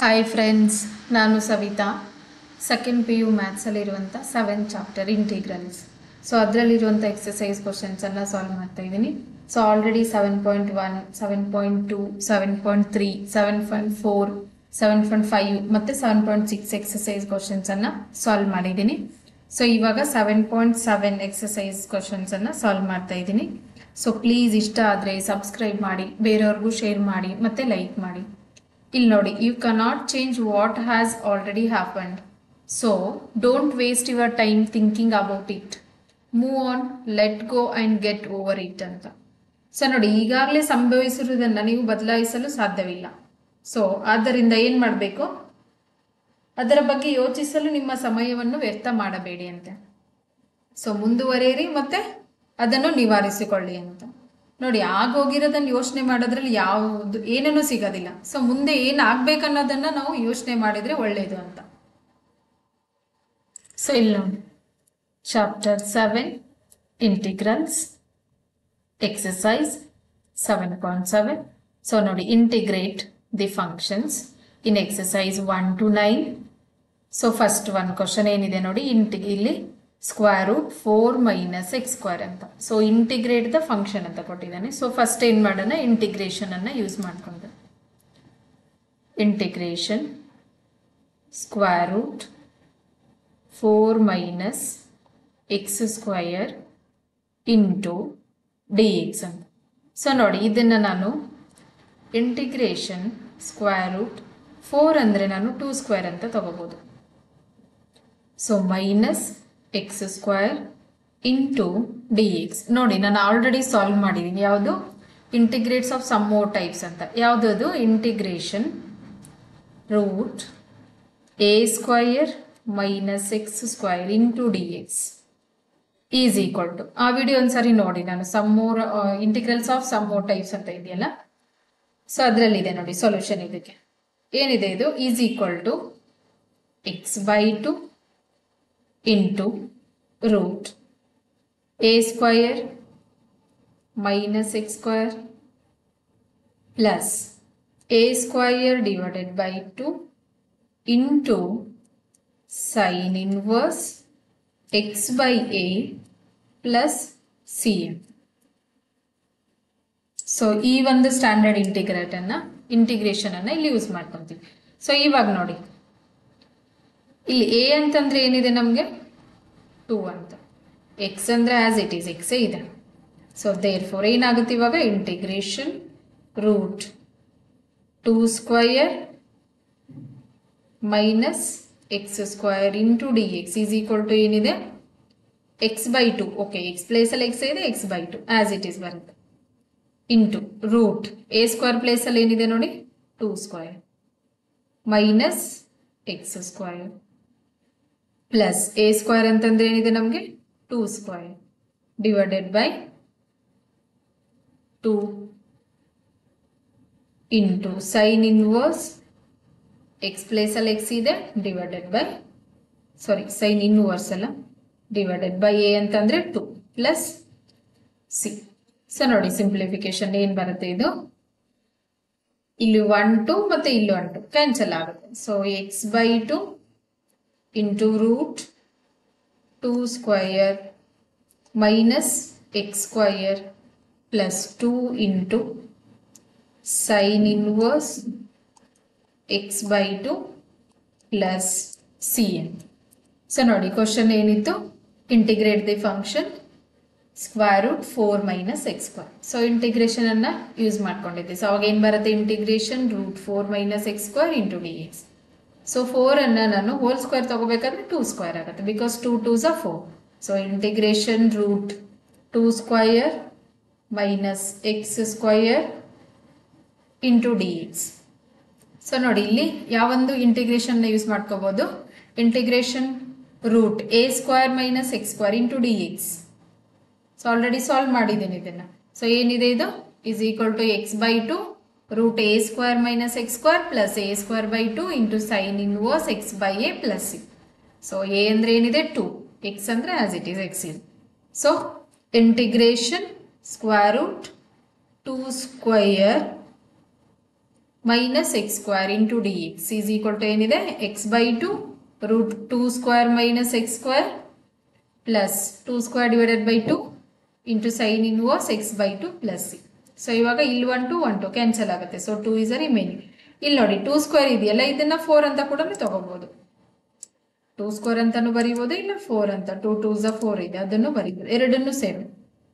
Hi friends ನಾನು Savita second P U ಮ್ಯಾಥ್ಸಲ್ಲಿರುವಂಥ seven chapter integrals so ಅದರಲ್ಲಿರುವಂಥ ಎಕ್ಸಸೈಸ್ ಕ್ವಶನ್ಸನ್ನು ಸಾಲ್ವ್ ಮಾಡ್ತಾ ಇದ್ದೀನಿ so already seven point one seven point two seven point three seven point four seven point five ಮತ್ತು seven point six exercise ಕ್ವಶನ್ಸನ್ನು solve ಮಾಡಿದ್ದೀನಿ so ಇವಾಗ seven point seven exercise ಕ್ವಶನ್ಸನ್ನು solve ಮಾಡ್ತಾ ಇದ್ದೀನಿ ಸೊ ಪ್ಲೀಸ್ ಇಷ್ಟ ಆದರೆ ಸಬ್ಸ್ಕ್ರೈಬ್ ಮಾಡಿ ಬೇರೆಯವ್ರಿಗೂ ಶೇರ್ ಮಾಡಿ ಮತ್ತು ಲೈಕ್ ಮಾಡಿ ಇಲ್ಲಿ ನೋಡಿ you cannot change what has already happened so don't waste your time thinking about it move on let go and get over it ಅಂತ ಸೊ ನೋಡಿ ಈಗಾಗಲೇ ಸಂಭವಿಸಿರುವುದನ್ನು ನೀವು ಬದಲಾಯಿಸಲು ಸಾಧ್ಯವಿಲ್ಲ ಸೊ ಆದ್ದರಿಂದ ಏನು ಮಾಡಬೇಕು ಅದರ ಬಗ್ಗೆ ಯೋಚಿಸಲು ನಿಮ್ಮ ಸಮಯವನ್ನು ವ್ಯರ್ಥ ಮಾಡಬೇಡಿ ಅಂತೆ ಸೊ ಮುಂದುವರಿಯಿರಿ ಮತ್ತೆ ಅದನ್ನು ನಿವಾರಿಸಿಕೊಳ್ಳಿ ಅಂತ ನೋಡಿ ಆಗೋಗಿರೋದನ್ನ ಯೋಚನೆ ಮಾಡೋದ್ರಲ್ಲಿ ಯಾವುದು ಏನನ್ನೂ ಸಿಗೋದಿಲ್ಲ ಸೊ ಮುಂದೆ ಏನು ಆಗ್ಬೇಕನ್ನೋದನ್ನ ನಾವು ಯೋಚನೆ ಮಾಡಿದ್ರೆ ಒಳ್ಳೇದು ಅಂತ ಸೊ ಇಲ್ಲಿ ನೋಡಿ chapter seven integrals exercise seven point seven so ನೋಡಿ integrate the functions in exercise one to nine so first one question ಏನಿದೆ ನೋಡಿ ಇಂಟಿ ಇಲ್ಲಿ square root four minus X square ಅಂತ ಸೊ ಇಂಟಿಗ್ರೇಟ್ ದ ಫಂಕ್ಷನ್ ಅಂತ ಕೊಟ್ಟಿದ್ದಾನೆ ಸೊ ಫಸ್ಟ್ ಏನು ಮಾಡೋಣ ಇಂಟಿಗ್ರೇಷನ್ ಅನ್ನ ಯೂಸ್ ಮಾಡ್ಕೊಂಡು integration square root four minus X square into D X ಅಂತ ಸೊ ನೋಡಿ ಇದನ್ನು ನಾನು ಇಂಟಿಗ್ರೇಷನ್ ಸ್ಕ್ವೇರ್ ರೂಟ್ ಫೋರ್ ಅಂದರೆ ನಾನು ಟೂ ಸ್ಕ್ವೇರ್ ಅಂತ ತಗೋಬೋದು so minus X square into D X ನೋಡಿ ನಾನು ಆಲ್ರೆಡಿ ಸಾಲ್ವ್ ಮಾಡಿದ್ದೀನಿ ಯಾವುದು integrates of some more types ಅಂತ ಯಾವುದದು integration root A square minus X square into D X is equal to ಆ ವಿಡಿಯೋ ಒಂದ್ಸರಿ ನೋಡಿ ನಾನು some more integrals of some more types ಅಂತ ಇದೆಯಲ್ಲ ಸೊ ಅದರಲ್ಲಿದೆ ನೋಡಿ ಸೊಲ್ಯೂಷನ್ ಇದಕ್ಕೆ ಏನಿದೆ ಇದು is equal to X by two into root A square minus X square plus A square divided by two into sine inverse X by A plus C um so ಈ ಒಂದು standard integrate ಅನ್ನ integration ಅನ್ನ ಇಲ್ಲಿ use ಮಾಡ್ಕೊಂತೀವಿ so ಇವಾಗ ನೋಡಿ ಇಲ್ಲಿ A ಅಂತಂದ್ರೆ ಏನಿದೆ ನಮಗೆ ಟೂ ಅಂತ ಎಕ್ಸ್ ಅಂದ್ರೆ ಆಸ್ ಇಟ್ ಈಸ್ ಎಕ್ಸೇ ಇದೆ ಸೊ ದೇರ್ ಫೋರ್ ಏನಾಗುತ್ತೆ ಇವಾಗ integration root two square minus X square into D X is equal to ಏನಿದೆ X by two okay X ಪ್ಲೇಸಲ್ಲಿ ಎಕ್ಸ್ ಇದೆ X by two as it is ಬರುತ್ತೆ into root A square ಪ್ಲೇಸಲ್ಲಿ ಏನಿದೆ ನೋಡಿ two square minus X square plus A square ಅಂತಂದ್ರೆ ಏನಿದೆ ನಮಗೆ two square divided by two into sine inverse X ಪ್ಲೇಸಲ್ಲಿ ಎಕ್ಸ್ ಇದೆ divided by sorry sine inverse ಅಲ್ಲ ಡಿವೈಡೆಡ್ ಬೈ ಎ ಅಂತಂದ್ರೆ ಟು ಪ್ಲಸ್ ಸಿ ಸೊ ನೋಡಿ ಸಿಂಪ್ಲಿಫಿಕೇಶನ್ ಏನ್ ಬರುತ್ತೆ ಇದು ಇಲ್ಲಿ ಒನ್ ಟು ಮತ್ತೆ ಇಲ್ಲಿ ಒನ್ ಟು ಕ್ಯಾನ್ಸಲ್ ಆಗುತ್ತೆ so X by two into root two square minus X square plus two into sine inverse X by two plus C ಎನ್ so ನೋಡಿ ಕ್ವಶನ್ ಏನಿತ್ತು integrate the function square root four minus X square so integration ಅನ್ನ use ಮಾಡ್ಕೊಂಡಿದ್ದೆ so ಅವಾಗ ಏನು ಬರುತ್ತೆ integration root four minus X square into D X so four ಅನ್ನ ನಾನು ಹೋಲ್ ಸ್ಕ್ವೇರ್ ತಗೋಬೇಕಾದ್ರೆ ಟೂ ಸ್ಕ್ವೇರ್ ಆಗುತ್ತೆ because two twos a four so integration root two square minus X square into D X so ನೋಡಿ ಇಲ್ಲಿ ಯಾವೊಂದು integration use ಮಾಡ್ಕೋಬಹುದು integration root A square minus X square into D X so already solve ಮಾಡಿದ್ದೀನಿ ಇದನ್ನ so ಏನಿದೆ ಇದು is equal to X by two root A square minus X square plus A square by two into sine inverse X by A plus C so A ಅಂದ್ರೆ ಏನಿದೆ two X ಅಂದ್ರೆ as it is X ಇದೆ so integration square root two square minus X square into D X is equal to ಏನಿದೆ X by two root two square minus X square plus two square divided by two into sine inverse X by two plus C so ಇವಾಗ ಇಲ್ಲಿ one two one two cancel ಆಗುತ್ತೆ so two is a remaining ಇಲ್ಲಿ ನೋಡಿ two square ಇದೆಯಲ್ಲ ಇದನ್ನ four ಅಂತ ಕೂಡ ತಗೋಬಹುದು ಟೂ ಸ್ಕ್ವೇರ್ ಅಂತಾನು ಬರೀಬಹುದು ಇಲ್ಲ ಫೋರ್ ಅಂತ ಟೂ ಟೂ ಝ ಫೋರ್ ಇದೆ ಅದನ್ನು ಬರೀಬಹುದು ಎರಡನ್ನು same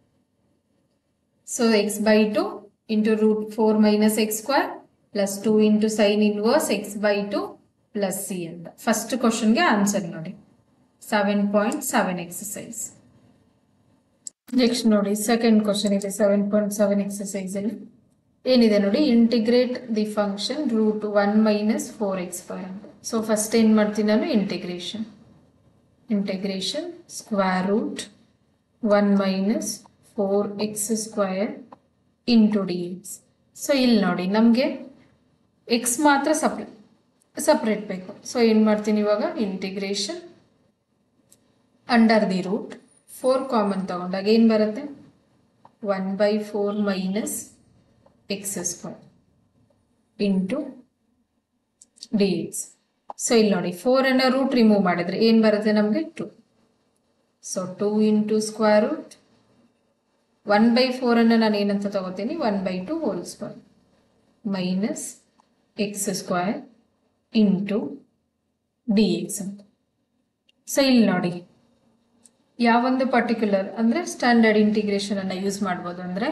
so X by two into root four minus X square plus two into sine inverse X by two plus C ಅಂತ ಫಸ್ಟ್ ಕ್ವಶನ್ಗೆ ಆನ್ಸರ್ ನೋಡಿ seven point seven exercise next ನೋಡಿ second question ಇದೆ seven point seven exercise ಅಲ್ಲಿ ಏನಿದೆ ನೋಡಿ integrate the function root one minus four X square ಅಂತ so first ಏನು ಮಾಡ್ತೀನಿ ನಾನು integration integration square root one minus four X square into D X so ಇಲ್ಲಿ ನೋಡಿ ನಮಗೆ ಎಕ್ಸ್ ಮಾತ್ರ ಸಪ್ರೇಟ್ ಸಪ್ರೇಟ್ ಬೇಕು ಸೊ ಏನು ಮಾಡ್ತೀನಿ ಇವಾಗ integration under the root four common ತಗೊಂಡಾಗ ಏನು ಬರುತ್ತೆ one by four minus X square into D X so ಇಲ್ಲಿ ನೋಡಿ ಫೋರ್ ಅನ್ನ ರೂಟ್ ರಿಮೂವ್ ಮಾಡಿದ್ರೆ ಏನು ಬರುತ್ತೆ ನಮಗೆ two so two into square root one by four ಅನ್ನು ನಾನು ಏನಂತ ತಗೋತೀನಿ one by two whole square minus X square into D X ಅಂತ ಸೊ ಇಲ್ಲಿ ನೋಡಿ ಯಾವೊಂದು ಪರ್ಟಿಕ್ಯುಲರ್ ಅಂದರೆ ಸ್ಟ್ಯಾಂಡರ್ಡ್ ಇಂಟಿಗ್ರೇಷನ್ ಅನ್ನು ಯೂಸ್ ಮಾಡ್ಬೋದು ಅಂದರೆ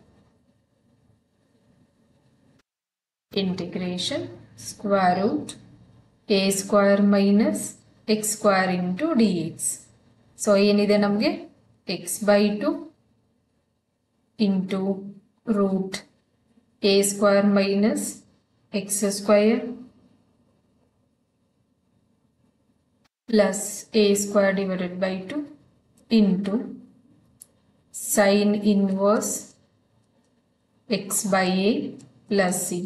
integration square root A square minus X square into D X so ಏನಿದೆ ನಮಗೆ x by two into root A square minus X square plus A square divided by two into sine inverse X by A plus C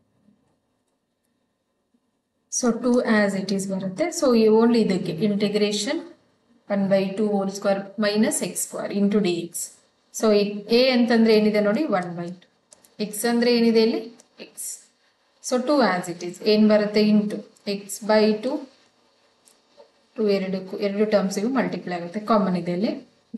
so two as it is ಬರುತ್ತೆ so only ಇದಕ್ಕೆ integration one by two whole square minus X square into D X so a ಅಂತಂದ್ರೆ ಏನಿದೆ ನೋಡಿ one by two X ಅಂದ್ರೆ ಏನಿದೆ ಇಲ್ಲಿ x so two as it is ಏನು ಬರುತ್ತೆ into x by two two ಎರಡಕ್ಕೂ ಎರಡು ಟರ್ಮ್ಸಿಗೂ ಮಲ್ಟಿಪ್ಲೈ ಆಗುತ್ತೆ ಕಾಮನ್ ಇದೆ ಇಲ್ಲಿ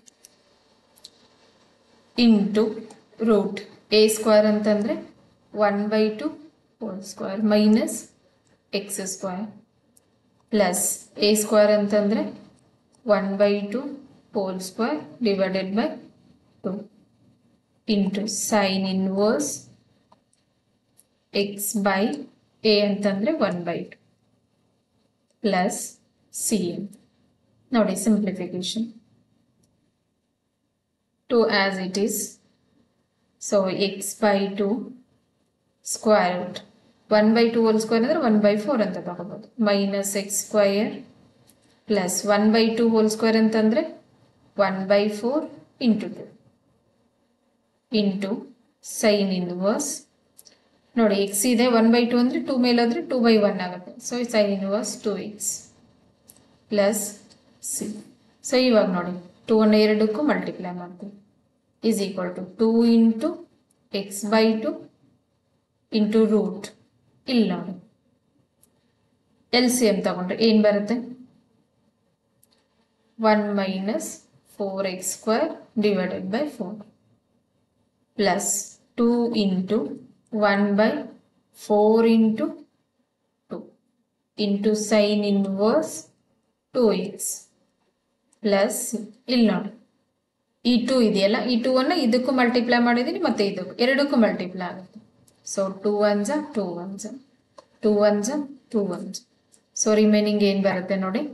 ಇಂಟು ರೂಟ್ ಎ ಸ್ಕ್ವೇರ್ ಅಂತಂದರೆ one by two whole square minus X square plus A square ಅಂತಂದರೆ one by two whole square divided by two into sine inverse X by a ಅಂತಂದರೆ one by two plus C ಎನ್ ನೋಡಿ simplification two as it is so X by two square root one by two whole square ಅಂದರೆ one by four ಅಂತ ತಗೋಬೋದು minus X square plus one by two whole square ಅಂತಂದರೆ one by four into two into sine inverse ನೋಡಿ x ಇದೆ one by two ಅಂದರೆ two ಮೇಲೆ ಹೋದರೆ two by one ಆಗುತ್ತೆ so sine inverse two x plus C so ಇವಾಗ ನೋಡಿ two ಅನ್ನು ಎರಡಕ್ಕೂ ಮಲ್ಟಿಪ್ಲೈ ಮಾಡ್ತೀವಿ is equal to two into x by two into root ಇಲ್ಲಿ ನೋಡಿ ಎಲ್ ಸಿ ಎಮ್ ತಗೊಂಡ್ರೆ ಏನು ಬರುತ್ತೆ one minus four X square divided by four plus two into one by four into two into sine inverse two x plus ಇಲ್ಲಿ ನೋಡಿ ಈ two ಇದೆಯಲ್ಲ ಈ ಟೂ ಅನ್ನು ಇದಕ್ಕೂ ಮಲ್ಟಿಪ್ಲೈ ಮಾಡಿದ್ದೀನಿ ಮತ್ತೆ ಇದಕ್ಕೂ ಎರಡಕ್ಕೂ ಮಲ್ಟಿಪ್ಲೈ ಆಗುತ್ತೆ ಸೊ ಟೂ ಒನ್ ಜ ಟೂ ಒನ್ ಜ ಟೂ ಒನ್ ಜ ಟೂ ಒನ್ ಜ ಸೊ ರಿಮೈನಿಂಗ್ ಏನು ಬರುತ್ತೆ ನೋಡಿ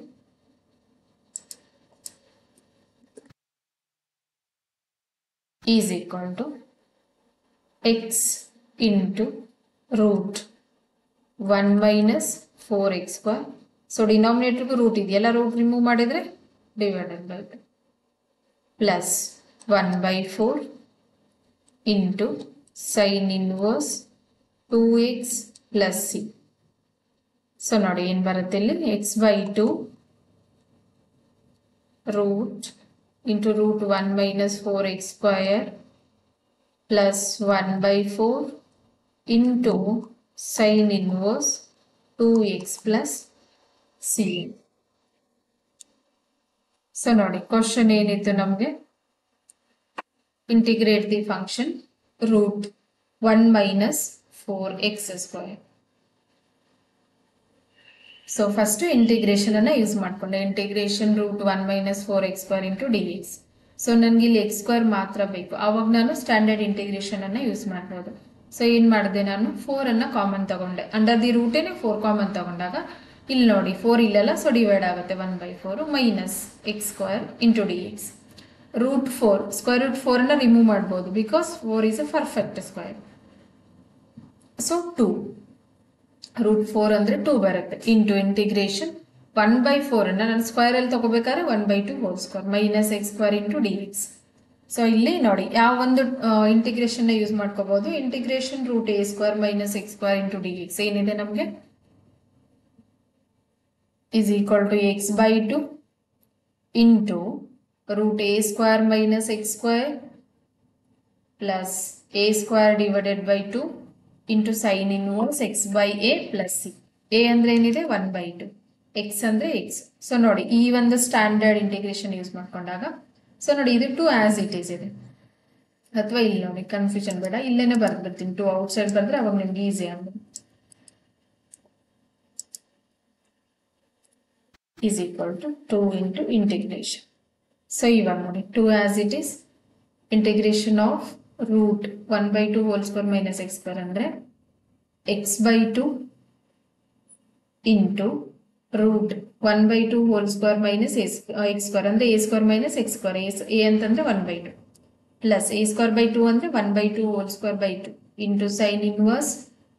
is equal to x into root one minus four X square so ಡಿನಾಮಿನೇಟರ್ಗೂ ರೂಟ್ ಇದೆಯಲ್ಲ ರೂಟ್ ರಿಮೂವ್ ಮಾಡಿದರೆ divided by two plus one by four into sine inverse two x plus C so ನೋಡಿ ಏನು ಬರುತ್ತೆ ಇಲ್ಲಿ x by two root into root one minus four X square plus one by four into sine inverse two x plus C so ನೋಡಿ question ಏನಿತ್ತು ನಮಗೆ integrate the function root one minus four X square so first integration ಅನ್ನ use ಮಾಡ್ಕೊಂಡೆ integration root one minus four X square into D X so ನನಗೆ ಇಲ್ಲಿ x square ಮಾತ್ರ ಬೇಕು ಅವಾಗ ನಾನು ಸ್ಟ್ಯಾಂಡರ್ಡ್ ಇಂಟಿಗ್ರೇಷನ್ ಅನ್ನ ಯೂಸ್ ಮಾಡ್ಬೋದು ಸೊ ಏನ್ ಮಾಡಿದೆ ನಾನು ಫೋರ್ ಅನ್ನ ಕಾಮನ್ ತಗೊಂಡೆ ಅಂಡರ್ ದಿ ರೂಟೇನೆ ಫೋರ್ ಕಾಮನ್ ತಗೊಂಡಾಗ ಇಲ್ಲಿ ನೋಡಿ ಫೋರ್ ಇಲ್ಲೆಲ್ಲ ಸೊ ಡಿವೈಡ್ ಆಗುತ್ತೆ one by four minus X square into D x root four square root four ಅನ್ನ ರಿಮೂವ್ ಮಾಡ್ಬೋದು because four is a perfect square so two root four ಅಂದ್ರೆ two ಬರುತ್ತೆ into integration one by four ಅನ್ನ ನಾನು square ಅಲ್ಲಿ ತಗೋಬೇಕಾದ್ರೆ one by two whole square minus X square into D X so ಇಲ್ಲಿ ನೋಡಿ ಯಾವ ಒಂದು ಇಂಟಿಗ್ರೇಷನ್ ಯೂಸ್ ಮಾಡ್ಕೋಬಹುದು integration root A square minus X square into D x ಏನಿದೆ ನಮಗೆ is equal to x by 2 into root a square minus x square plus a square divided by 2 into sin inverse x by a plus c. a ಅಂದ್ರೆ ಏನಿದೆ one by two X ಅಂದ್ರೆ x so ನೋಡಿ ಈ ಒಂದು standard integration use ಮಾಡ್ಕೊಂಡಾಗ so ನೋಡಿ ಇದು to as it is ಇದೆ ಅಥವಾ ಇಲ್ಲಿ ನೋಡಿ ಕನ್ಫ್ಯೂಷನ್ ಬೇಡ ಇಲ್ಲೇನೆ ಬರ್ದ್ಬಿಡ್ತೀನಿ ಟು ಔಟ್ ಸೈಡ್ ಬಂದ್ರೆ ಅವಾಗ ನಿಮ್ಗೆ ಈಸಿ ಆಗ್ಬೋದು is equal to 2 into integration. So ಇವಾಗ ನೋಡಿ 2 as it is integration of root 1 by 2 whole square minus x square ಅಂದ್ರೆ x by 2 into root 1 by 2 whole square minus a sq- uh, x square ಅಂದ್ರೆ a square minus x square a, a ಅಂತಂದ್ರೆ 1 by 2 plus a square by 2 ಅಂದ್ರೆ 1 by 2 whole square by 2 into sin inverse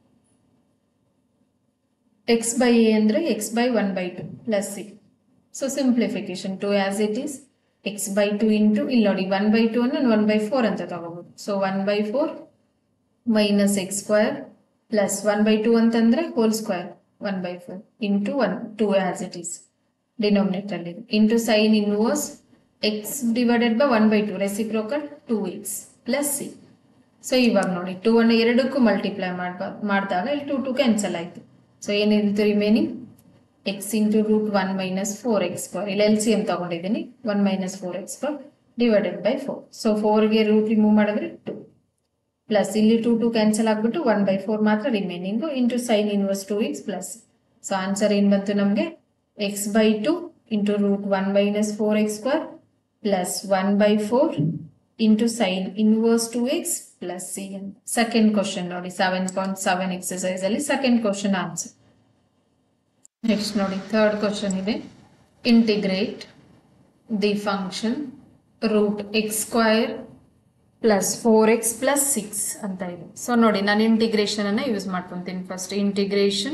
x by a ಅಂದ್ರೆ x by 1 by 2 plus c. So simplification 2 as it is x by 2 into ಇಲ್ಲಿ ನೋಡಿ 1 by 2 ಅನ್ನು 1 by 4 ಅಂತ ತಗೋಬಹುದು. So 1 by 4 minus x square plus 1 by 2 ಅಂತಂದ್ರೆ whole square 1 by 4 into 1 2 as it is denominator ಅಲ್ಲಿ into sin inverse x divided by 1 by 2 reciprocal 2x plus c. So ಇವಾಗ ನೋಡಿ two ಅನ್ನು ಎರಡಕ್ಕೂ ಮಲ್ಟಿಪ್ಲೈ ಮಾಡ್ಬಾ ಮಾಡಿದಾಗ ಇಲ್ಲಿ ಟು ಟು ಕ್ಯಾನ್ಸಲ್ ಆಯ್ತು ಸೊ ಏನಿತ್ತು remaining x into root one minus four X square ಇಲ್ಲಿ ಎಲ್ ಸಿ ಎಂ ತಗೊಂಡಿದ್ದೀನಿ one minus four X square divided by four so ಫೋರ್ಗೆ ರೂಟ್ ರಿಮೂವ್ ಮಾಡಿದ್ರೆ ಟು ಪ್ಲಸ್ ಇಲ್ಲಿ ಟು ಟು ಕ್ಯಾನ್ಸಲ್ ಆಗ್ಬಿಟ್ಟು one by four ಮಾತ್ರ remaining into sine inverse two x plus so answer ಏನ್ ಬಂತು ನಮಗೆ x by two into root one minus four X square plus one by four into sine inverse two x plus C ಅಂತ second question ನೋಡಿ seven point seven exercise ಅಲ್ಲಿ second question answer next ನೋಡಿ third question ಇದೆ integrate the function root x square plus four x plus six ಅಂತ ಇದೆ so ನೋಡಿ ನಾನು integration ಅನ್ನ ಯೂಸ್ ಮಾಡ್ಕೊತೀನಿ first integration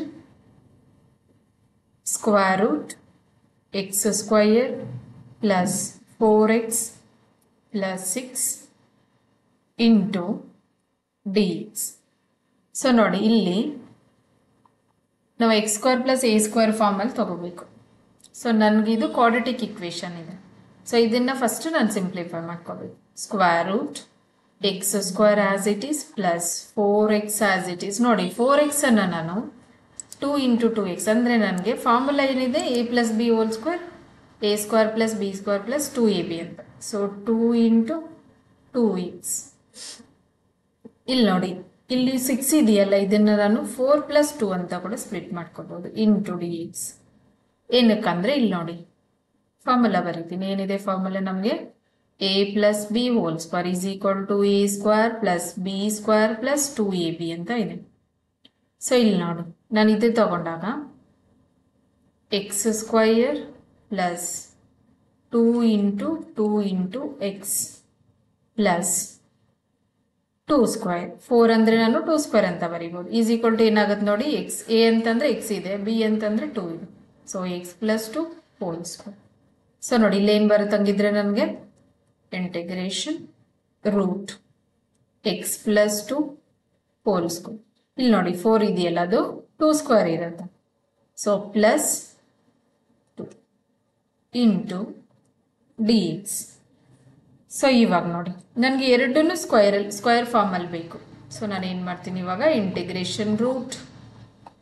square root x square plus four x plus six into D X so ನೋಡಿ ಇಲ್ಲಿ ನಾವು x square plus A square ಫಾರ್ಮಲ್ಲಿ ತಗೋಬೇಕು ಸೊ ನನಗಿದು ಕ್ವಾಡ್ರಟಿಕ್ ಇಕ್ವೇಶನ್ ಇದೆ ಸೊ ಇದನ್ನ ಫಸ್ಟ್ ನಾನು ಸಿಂಪ್ಲಿಫೈ ಮಾಡ್ಕೋಬೇಕು square root x square as it is plus four x as it is ನೋಡಿ ಫೋರ್ ಎಕ್ಸ್ ಅನ್ನು ನಾನು ಟೂ ಇಂಟು ಟು ಎಕ್ಸ್ ಅಂದರೆ ನನಗೆ ಫಾರ್ಮುಲಾ ಏನಿದೆ a plus b whole square a square plus b square plus two a b ಅಂತ so two into two x ಇಲ್ಲಿ ನೋಡಿ ಇಲ್ಲಿ ಸಿಕ್ಸ್ ಇದೆಯಲ್ಲ ಇದನ್ನ ನಾನು ಫೋರ್ ಪ್ಲಸ್ ಟೂ ಅಂತ ಕೂಡ ಸ್ಪ್ಲಿಟ್ ಮಾಡ್ಕೋಬಹುದು ಇಂಟು ಡಿ ಎಕ್ಸ್ ಏನಕ್ಕಂದ್ರೆ ಇಲ್ಲಿ ನೋಡಿ ಫಾರ್ಮುಲಾ ಬರೀತೀನಿ ಏನಿದೆ ಫಾರ್ಮುಲಾ ನಮಗೆ a plus b whole square is equal to a square plus b square plus two a b ಅಂತ ಇದೆ ಸೊ ಇಲ್ಲಿ ನೋಡು ನಾನು ಇದು ತಗೊಂಡಾಗ x square plus two into two into x plus two square four ಅಂದ್ರೆ ನಾನು ಟೂ ಸ್ಕ್ವೇರ್ ಅಂತ ಬರೀಬೋದು ಈಸ್ ಈಕ್ವಲ್ ಟು ಏನಾಗುತ್ತೆ ನೋಡಿ ಎಕ್ಸ್ ಎ ಅಂತಂದ್ರೆ ಎಕ್ಸ್ ಇದೆ ಬಿ ಅಂತಂದ್ರೆ ಟೂ ಇದೆ so x plus two whole square so ನೋಡಿ ಇಲ್ಲಿ ಏನು ಬರುತ್ತೆ ಹಂಗಿದ್ರೆ ನನಗೆ integration root x plus two whole square ಇಲ್ಲಿ ನೋಡಿ ಫೋರ್ ಇದೆಯಲ್ಲ ಅದು ಟೂ ಸ್ಕ್ವೇರ್ ಇರುತ್ತೆ so plus two into D X so ಇವಾಗ ನೋಡಿ ನನಗೆ ಎರಡನ್ನೂ ಸ್ಕ್ವೈರ್ ಸ್ಕ್ವೈರ್ ಫಾರ್ಮಲ್ಲಿ ಬೇಕು ಸೊ ನಾನು ಏನು ಮಾಡ್ತೀನಿ ಇವಾಗ integration root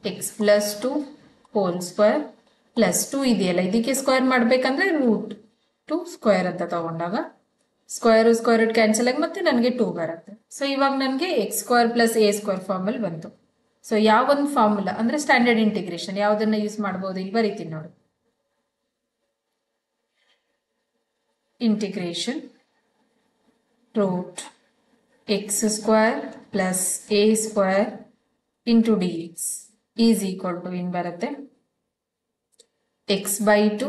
x plus two whole square plus two ಇದೆಯಲ್ಲ ಇದಕ್ಕೆ ಸ್ಕ್ವೇರ್ ಮಾಡಬೇಕಂದ್ರೆ ರೂಟ್ ಟು ಸ್ಕ್ವೇರ್ ಅಂತ ತಗೊಂಡಾಗ ಸ್ಕ್ವೇರ್ ಸ್ಕ್ವೇರ್ ರೂಟ್ ಕ್ಯಾನ್ಸಲ್ ಆಗಿ ಮತ್ತೆ ನನಗೆ ಟೂ ಬರುತ್ತೆ ಸೊ ಇವಾಗ ನನಗೆ x square plus A square ಫಾರ್ಮಲ್ಲಿ ಬಂತು ಸೊ ಯಾವ ಒಂದು ಫಾರ್ಮುಲಾ ಅಂದ್ರೆ ಸ್ಟ್ಯಾಂಡರ್ಡ್ ಇಂಟಿಗ್ರೇಷನ್ ಯಾವುದನ್ನ ಯೂಸ್ ಮಾಡ್ಬೋದು ಇಲ್ಲಿ ಬರೀತೀನಿ ನೋಡಿ integration root x square plus A square into D X is equal to ಏನು ಬರುತ್ತೆ x by two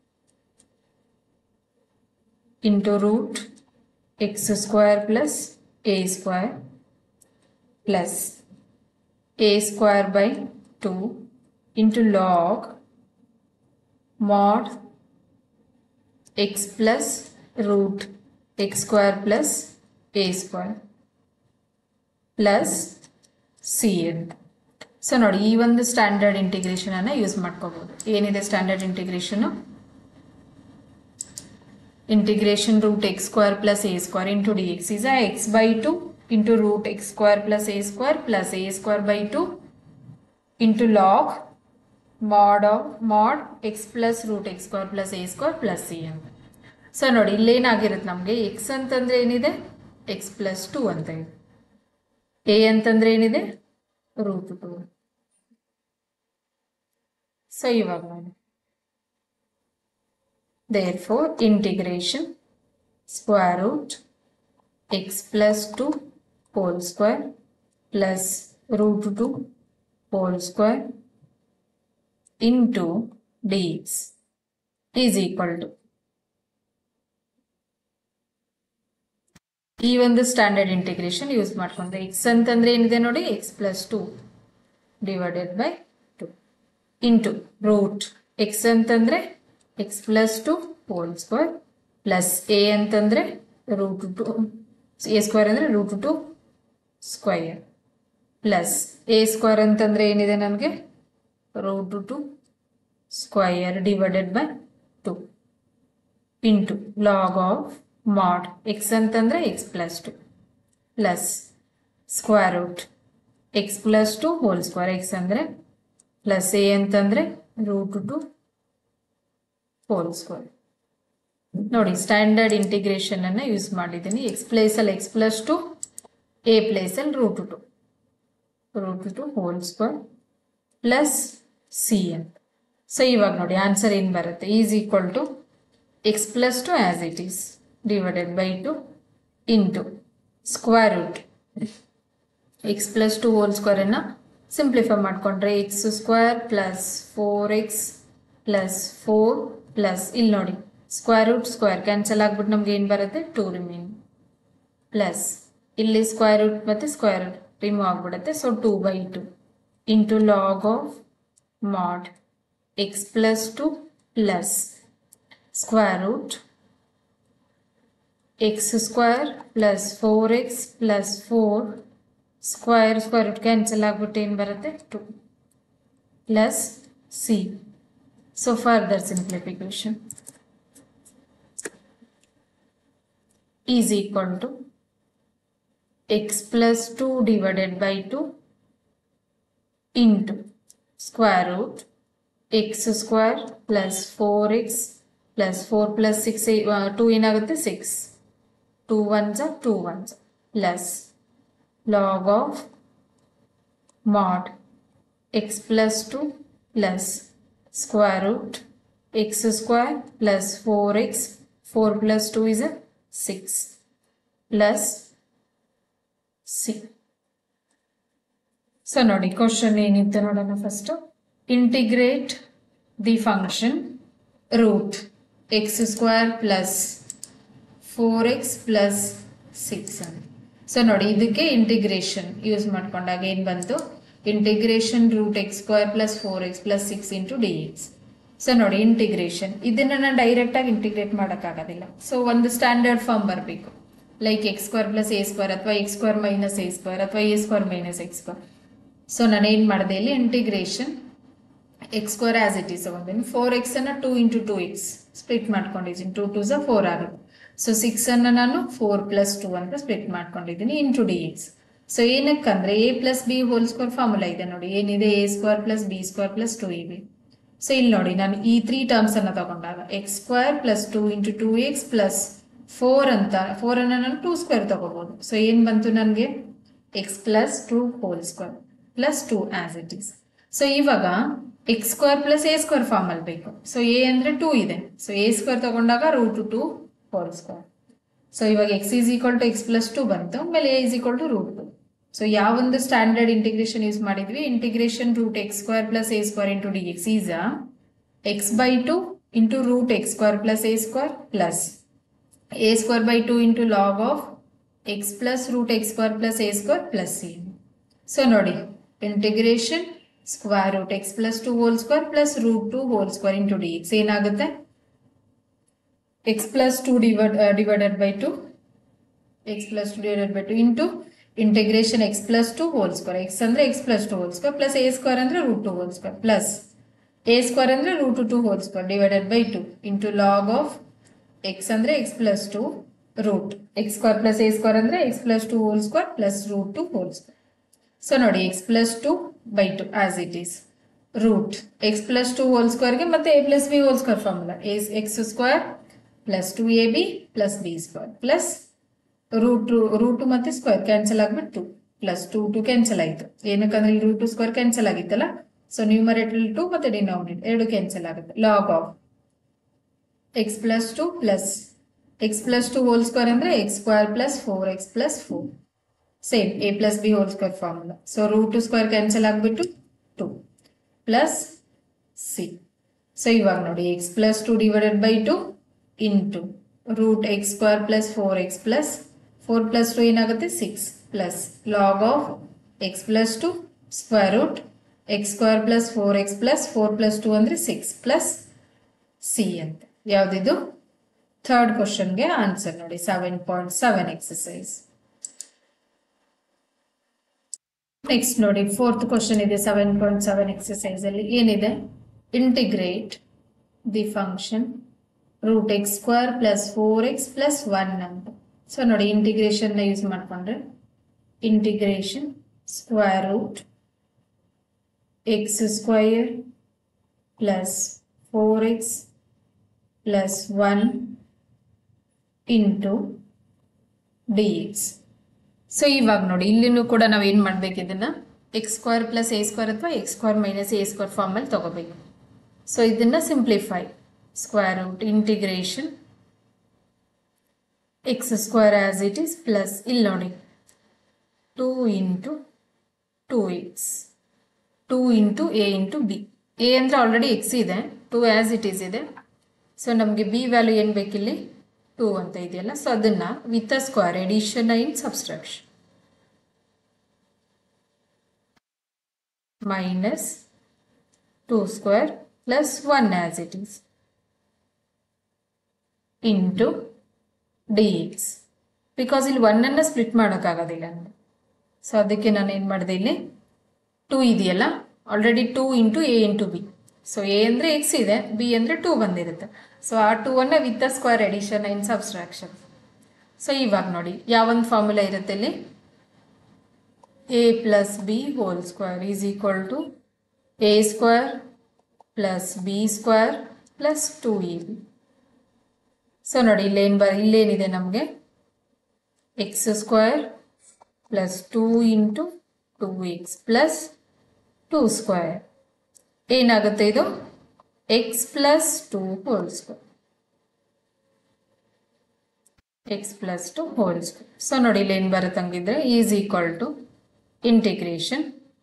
into root x square plus A square plus a square by 2 into log mod x plus root x square plus a square plus c ಅಂತ so ನೋಡಿ ಈ ಒಂದು standard integration ಅನ್ನ use ಮಾಡ್ಕೋಬಹುದು ಏನಿದೆ standard integration integration root x square plus A square into D x is x by two into root x square plus a square plus a square by 2 into log mod of mod x plus root x square plus a square plus c ಅಂತ so ನೋಡಿ ಇಲ್ಲೇನಾಗಿರುತ್ತೆ ನಮಗೆ X ಅಂತಂದ್ರೆ ಏನಿದೆ X plus to ಅಂತ ಇದೆ A ಅಂತಂದ್ರೆ ಏನಿದೆ ರೂಟ್ ಟು ಸೊ ಇವಾಗ ನೋಡಿ there four integration square root x plus 2 whole square plus root 2 whole square into dx is equal to ಈ ಒಂದು ಸ್ಟ್ಯಾಂಡರ್ಡ್ ಇಂಟಿಗ್ರೇಷನ್ ಯೂಸ್ ಮಾಡ್ಕೊಂಡ್ರೆ ಎಕ್ಸ್ ಅಂತಂದ್ರೆ ಏನಿದೆ ನೋಡಿ x plus two divided by two into root x ಅಂತಂದ್ರೆ x plus two whole square plus a ಅಂತಂದ್ರೆ root two a square ಅಂದರೆ root two square plus A square ಅಂತಂದರೆ ಏನಿದೆ ನನಗೆ root two square divided by two into log of mod x ಅಂತಂದರೆ x plus two plus square root x plus two whole square x ಅಂದರೆ plus A ಅಂತಂದರೆ root two whole square ನೋಡಿ standard integration ಅನ್ನ use ಮಾಡಿದ್ದೀನಿ x place ಅಲ್ಲಿ x plus two a place ಅಲ್ಲಿ root two root two whole square plus C ಅಂತ so ಇವಾಗ ನೋಡಿ ಆನ್ಸರ್ ಏನು ಬರುತ್ತೆ is equal to x plus two as it is divided by two into square root x plus two whole ಸ್ಕ್ವೇರನ್ನು simplify ಮಾಡಿಕೊಂಡ್ರೆ x square plus four x plus four plus ಇಲ್ಲಿ ನೋಡಿ square root square cancel ಆಗ್ಬಿಟ್ಟು ನಮ್ಗೆ ಏನು ಬರುತ್ತೆ two remain plus ಇಲ್ಲಿ square root ಮತ್ತು ಸ್ಕ್ವೇರ್ ರಿಮೂವ್ ಆಗ್ಬಿಡುತ್ತೆ so two by two into log of mod x plus two plus square root x square plus four x plus four square square root cancel ಆಗ್ಬಿಟ್ಟು ಏನು ಬರುತ್ತೆ two plus C so further simplification is equal to x plus 2 divided by 2 into square root x square plus 4x plus 4 plus 6 uh, 2 ಏನಾಗುತ್ತೆ 6 2 ones are 2 ones plus log of mod x plus 2 plus square root x square plus 4x 4 plus 2 is a 6 plus c so ನೋಡಿ question ಏನಿತ್ತು ನೋಡೋಣ first integrate the function root x square plus four x plus six ಅಂತ so ನೋಡಿ ಇದಕ್ಕೆ integration use ಮಾಡ್ಕೊಂಡಾಗ ಏನು ಬಂತು integration root x square plus four x plus six into D X so ನೋಡಿ ಇಂಟಿಗ್ರೇಷನ್ ಇದನ್ನ ನಾನು ಡೈರೆಕ್ಟ್ ಆಗಿ ಇಂಟಿಗ್ರೇಟ್ ಮಾಡೋಕ್ಕಾಗೋದಿಲ್ಲ ಸೊ ಒಂದು ಸ್ಟ್ಯಾಂಡರ್ಡ್ ಫಾರ್ಮ್ ಬರಬೇಕು like x square plus A square ಅಥವಾ x square minus a square ಅಥವಾ A square minus X square so ನಾನು ಏನು ಮಾಡಿದೆ ಇಲ್ಲಿ integration x square as it is ತಗೊಂಡಿದ್ದೀನಿ ಫೋರ್ ಎಕ್ಸ್ ಅನ್ನ two into two x split ಮಾಡ್ಕೊಂಡಿದ್ದೀನಿ ಟೂ ಟೂ ಫೋರ್ ಆಗುತ್ತೆ ಸೊ ಸಿಕ್ಸ್ ಅನ್ನ ನಾನು ಫೋರ್ ಪ್ಲಸ್ ಟೂ ಅಂತ ಸ್ಪ್ಲಿಟ್ ಮಾಡ್ಕೊಂಡಿದ್ದೀನಿ ಇಂಟು ಡಿ ಎಕ್ಸ್ ಸೊ ಏನಕ್ಕಂದ್ರೆ a plus b whole square formula ಇದೆ ನೋಡಿ ಏನಿದೆ a square plus b square plus two a b so ಇಲ್ಲಿ ನೋಡಿ ನಾನು ಈ ತ್ರೀ ಟರ್ಮ್ಸ್ ಅನ್ನ ತಗೊಂಡಾಗ x square plus two into two x plus four ಅಂತ ಫೋರ್ ಅನ್ನ ನಾನು ಟೂ ಸ್ಕ್ವೇರ್ ತಗೋಬಹುದು ಸೊ ಏನ್ ಬಂತು ನನಗೆ x plus two whole square plus two as it is so ಇವಾಗ x square plus A square form ಅಲ್ಲಿ ಬೇಕು ಸೊ ಎ ಅಂದ್ರೆ ಟೂ ಇದೆ ಸೊ ಎ ಸ್ಕ್ವೇರ್ ತಗೊಂಡಾಗ root two whole square so ಇವಾಗ x is equal to x plus two ಬಂತು ಆಮೇಲೆ a is equal to root to so ಯಾವೊಂದು standard integration use ಮಾಡಿದ್ವಿ integration root x square plus A square into D X is x by two into root x square plus A square plus A square by two into log of x plus root x square plus A square plus C so ನೋಡಿ integration square root x plus two whole square plus root two whole square into D x ಏನಾಗುತ್ತೆ x plus two divide divided by two x plus two divided by two into integration x plus two whole square x ಅಂದ್ರೆ x plus two whole square plus A square ಅಂದ್ರೆ root two whole square plus A square ಅಂದ್ರೆ root two whole square divided by two into log of x ಅಂದ್ರೆ x plus two root x square plus A square ಅಂದ್ರೆ x plus two whole square plus root two whole square so ನೋಡಿ x plus to by two as it is root x plus two whole ಸ್ಕ್ವೇರ್ಗೆ ಮತ್ತೆ a plus b whole square formula x square plus two a b plus b square plus root root ಮತ್ತೆ square cancel ಆಗ್ಬಿಟ್ಟು two plus two two cancel ಆಯ್ತು ಏನಕ್ಕಂದ್ರೆ ಇಲ್ಲಿ root two square cancel ಆಗಿತ್ತಲ್ಲ so numerator two ಮತ್ತೆ denominate ಎರಡು cancel ಆಗುತ್ತೆ log of x plus two plus x plus two whole square ಅಂದ್ರೆ x square plus four x plus four same a plus b whole square formula so root two square cancel ಆಗ್ಬಿಟ್ಟು two plus C so ಇವಾಗ ನೋಡಿ x plus two divided by two into root x square plus four x plus four plus two ಏನಾಗುತ್ತೆ six plus log of x plus two square root x square plus four x plus four plus two ಅಂದರೆ six plus C ಅಂತ ಯಾವುದಿದು third ಕ್ವಶನ್ಗೆ answer ನೋಡಿ seven point seven exercise next ನೋಡಿ fourth question ಇದೆ seven point seven exercise ಅಲ್ಲಿ ಏನಿದೆ integrate the function root x square plus four x plus one ಅಂತ ಸೊ ನೋಡಿ ಇಂಟಿಗ್ರೇಷನ್ ಯೂಸ್ ಮಾಡ್ಕೊಂಡ್ರೆ integration square root x square plus four x plus one into D X so ಇವಾಗ ನೋಡಿ ಇಲ್ಲಿನೂ ಕೂಡ ನಾವು ಏನು ಮಾಡ್ಬೇಕು ಇದನ್ನ x square plus A square ಅಥವಾ x square minus a square ಫಾರ್ಮಲ್ಲಿ ತಗೋಬೇಕು ಸೊ ಇದನ್ನ simplify square root integration x square as it is plus ಇಲ್ಲಿ ನೋಡಿ two into two x two into a into b a ಅಂದರೆ already x ಇದೆ two as it is ಇದೆ so ನಮಗೆ b value ಏನು ಬೇಕಿಲ್ಲಿ ಟೂ ಅಂತ ಇದೆಯಲ್ಲ ಸೊ ಅದನ್ನು with a square addition in subtraction minus two square plus one as it is into D x because ಇಲ್ಲಿ ಒನ್ನನ್ನು ಸ್ಪ್ಲಿಟ್ ಮಾಡೋಕ್ಕಾಗೋದಿಲ್ಲ ಅಂತ ಸೊ ಅದಕ್ಕೆ ನಾನು ಏನು ಮಾಡಿದೆ ಇಲ್ಲಿ ಟೂ ಇದೆಯಲ್ಲ already two into a into b so a ಅಂದರೆ ಎಕ್ಸ್ ಇದೆ ಬಿ ಅಂದರೆ ಟೂ ಬಂದಿರುತ್ತೆ ಸೊ ಆ ಟೂ ಅನ್ನು with the square addition in subtraction so ಇವಾಗ ನೋಡಿ ಯಾವೊಂದು ಫಾರ್ಮುಲಾ ಇರುತ್ತೆ ಇಲ್ಲಿ a plus b whole square is equal to a square plus b square plus two a b so ನೋಡಿ ಇಲ್ಲೇನು ಬರ ಇಲ್ಲೇನಿದೆ ನಮಗೆ x square plus two into two x plus two square ಏನಾಗುತ್ತೆ ಇದು x plus two whole square x plus two whole square so ನೋಡಿ ಇಲ್ಲಿ ಏನು ಬರುತ್ತೆ ಹಂಗಿದ್ರೆ is equal to integration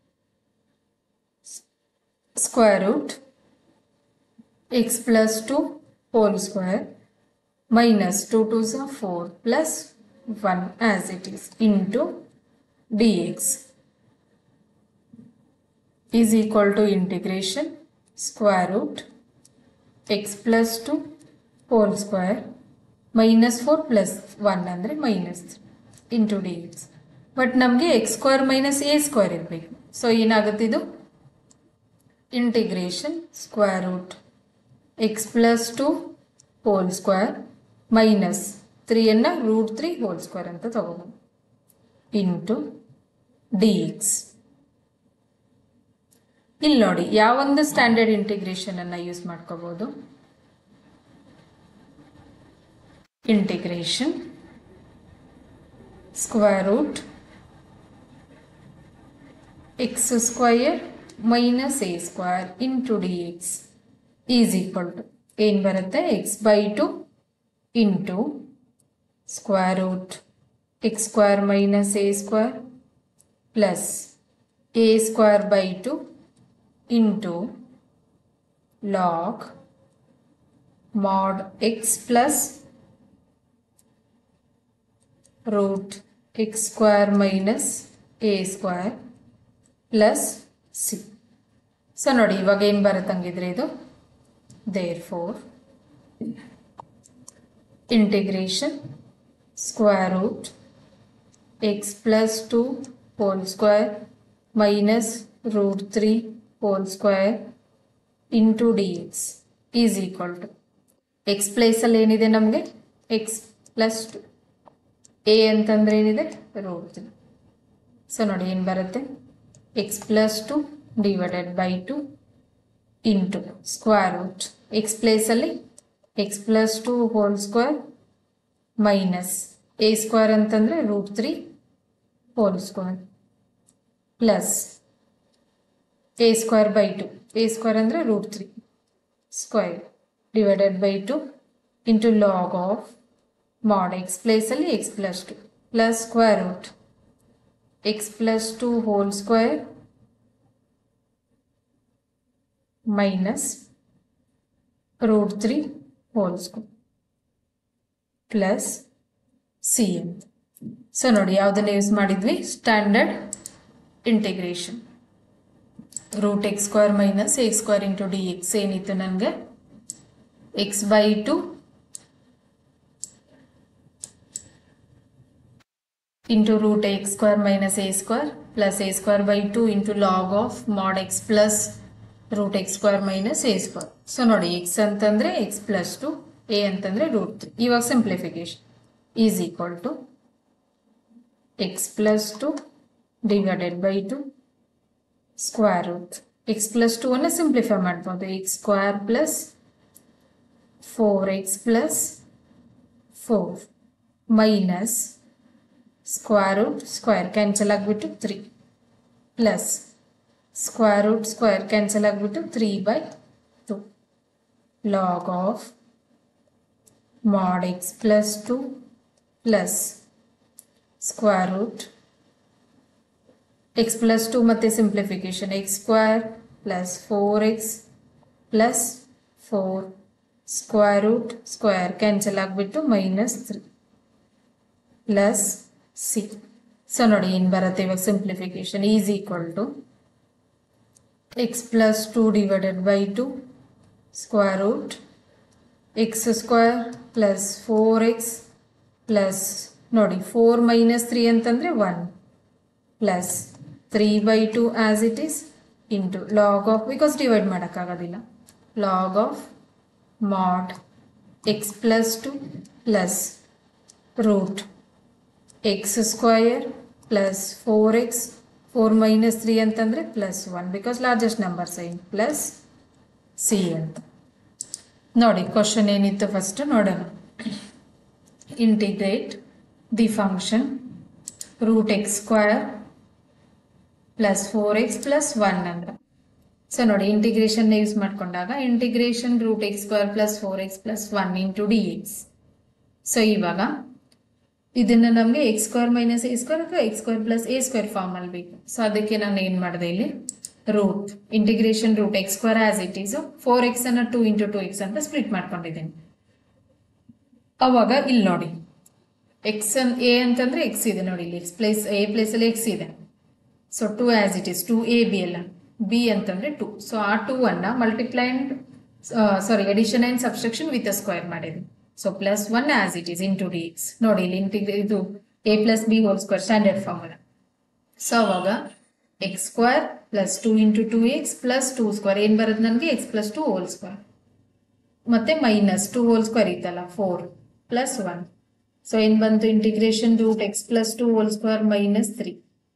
square root x plus two whole square minus 2 to the 4 plus 1 as it is into dx is equal to integration square root x plus 2 whole square minus 4 plus 1 ಅಂದರೆ minus into dx but ನಮಗೆ x square minus a square ಇರಬೇಕು so ಏನಾಗುತ್ತೆ ಇದು integration square root x plus two whole square minus ತ್ರೀಯನ್ನು root three whole square ಅಂತ ತಗೋಬೋದು into D x ಇಲ್ಲಿ ನೋಡಿ ಯಾವೊಂದು ಸ್ಟ್ಯಾಂಡರ್ಡ್ ಇಂಟಿಗ್ರೇಷನ್ ಅನ್ನ ಯೂಸ್ ಮಾಡ್ಕೋಬಹುದು integration square root x square minus a square into D X is equal to ಏನು ಬರುತ್ತೆ x by two into square root x square minus a square plus A square by two into log mod x plus root x square minus a square plus c so ನೋಡಿ ಇವಾಗ ಏನು ಬರುತ್ತೆ ಹಂಗಿದ್ರೆ ಇದು there four integration square root x plus two whole square minus root three whole square into D X is equal to x ಪ್ಲೇಸಲ್ಲಿ ಏನಿದೆ ನಮಗೆ x plus two a ಅಂತಂದ್ರೆ ಏನಿದೆ ರೂಟ್ ತ್ರೀ ಸೊ ನೋಡಿ ಏನು ಬರುತ್ತೆ x plus two divided by two into square root x ಪ್ಲೇಸಲ್ಲಿ x plus two whole square minus a square ಅಂತಂದರೆ root three whole square plus A square by two a square ಅಂದರೆ root three square divided by two into log of mod x ಪ್ಲೇಸಲ್ಲಿ x plus two plus square root x plus two whole square minus root three whole square plus c um so ನೋಡಿ ಯಾವುದನ್ನು use ಮಾಡಿದ್ವಿ standard integration root x square minus X square into D x ಏನಿತ್ತು ನನಗೆ x by two into root x square minus a square plus A square by two into log of mod x plus root x square minus a square so ನೋಡಿ x ಅಂತಂದ್ರೆ x plus two a ಅಂತಂದ್ರೆ root three ಇವಾಗ simplification is equal to x plus two divided by two square root x plus two ಅನ್ನು simplify ಮಾಡ್ಬೋದು x square plus four x plus four minus square root square cancel ಆಗಿಬಿಟ್ಟು three plus square root square cancel ಆಗಿಬಿಟ್ಟು three by two log of mod x plus two plus square root x plus two ಮತ್ತು simplification x square plus four x plus four square root square cancel ಆಗಿಬಿಟ್ಟು minus three plus C so ನೋಡಿ ಏನು ಬರುತ್ತೆ ಇವಾಗ simplification is equal to x plus two divided by two square root x square plus four x plus ನೋಡಿ four minus three ಅಂತಂದರೆ one plus three by two as it is into log of because divide ಮಾಡೋಕ್ಕಾಗೋದಿಲ್ಲ log of mod x plus two plus root x square plus four x four minus three ಅಂತಂದರೆ plus one because largest number sign plus C ಅಂತ ನೋಡಿ question ಏನಿತ್ತು first ನೋಡೋಣ integrate the function root x square plus four x plus one ಅಂದ್ರೆ so ನೋಡಿ integration use ಮಾಡ್ಕೊಂಡಾಗ integration root x square plus four x plus one into D X so ಇವಾಗ ಇದನ್ನ ನಮಗೆ x square minus a square ಅಥವಾ x square plus A square form ಅಲ್ಲಿ ಬೇಕು so ಅದಕ್ಕೆ ನಾನು ಏನು ಮಾಡಿದೆ ಇಲ್ಲಿ root integration root x square as it is four x ಅನ್ನ ಟೂ ಇಂಟು ಟೂ ಎಕ್ಸ್ ಅಂತ ಸ್ಪ್ಲಿಟ್ ಮಾಡ್ಕೊಂಡಿದ್ದೀನಿ ಅವಾಗ ಇಲ್ಲಿ ನೋಡಿ ಎಕ್ಸ್ ಎ ಅಂತಂದ್ರೆ ಎಕ್ಸ್ ಇದೆ ನೋಡಿ ಇಲ್ಲಿ ಎಕ್ಸ್ ಪ್ಲೇಸ್ ಎ ಪ್ಲೇಸ್ ಅಲ್ಲಿ ಎಕ್ಸ್ ಇದೆ so two as it is two a b ಅಲ್ಲ ಬಿ ಅಂತಂದ್ರೆ ಟು ಸೊ ಆ ಟೂ ಅನ್ನ multiply and sorry addition and subtraction with square ಮಾಡಿದ್ವಿ so plus one as it is into d X ನೋಡಿ ಇಲ್ಲಿ ಇಂಟಿಗ್ರೇ ಇದು a plus b whole square standard formula so ಅವಾಗ x square plus two into two x plus two square ಏನ್ ಬರುತ್ತೆ ನನಗೆ x plus two whole square ಮತ್ತೆ minus two whole square ಇತ್ತಲ್ಲ ಫೋರ್ ಪ್ಲಸ್ ಒನ್ ಸೊ ಏನ್ ಬಂತು integration root x plus two whole square minus three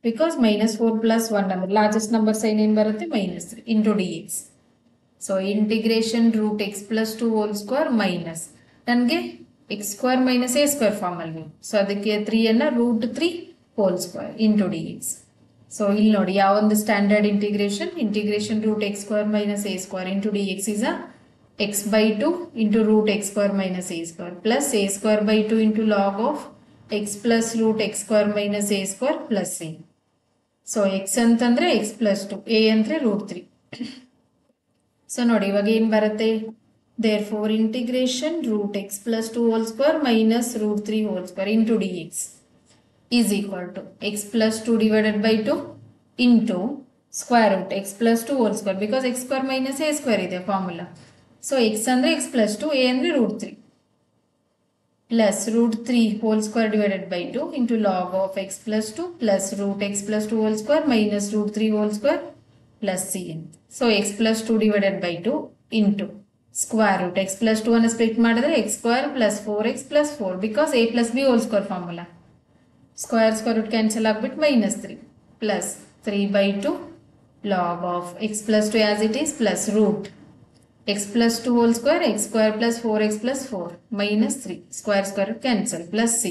because minus four plus one ಅಂದ್ರೆ largest number sign ಏನು ಬರುತ್ತೆ minus three into D X so integration root x plus two whole square minus ನನಗೆ x square minus a square ಫಾರ್ಮಲ್ಲಿ so ಅದಕ್ಕೆ ತ್ರೀಯನ್ನು root three whole square into D X so ಇಲ್ಲಿ ನೋಡಿ ಯಾವೊಂದು standard integration integration root x square minus a square into D x is uh x by two into root x square minus a square plus A square by two into log of x plus root x square minus a square plus a so x ಅಂತಂದ್ರೆ x plus two a ಅಂದ್ರೆ root three so ನೋಡಿ ಇವಾಗ ಏನ್ ಬರುತ್ತೆ there four integration root x plus two whole square minus root three whole square into D X is equal to x plus two divided by two into square root x plus two whole square because x square minus a square ಇದೆ formula so x ಅಂದ್ರೆ x plus two a ಅಂದ್ರೆ root three plus root 3 whole square divided by 2 into log of x plus 2 plus root x plus 2 whole square minus root 3 whole square plus cn. So x plus 2 divided by 2 into square root x plus 2 ಅನ್ನು split ಮಾಡಿದ್ರೆ x square plus 4x plus 4 because a plus b whole square formula. Square square root cancel ಆಗ್ಬಿಟ್ಟು minus 3 plus 3 by 2 log of x plus 2 as it is plus root x plus 2 whole square x square plus 4x plus 4 minus 3 square square root cancel plus c.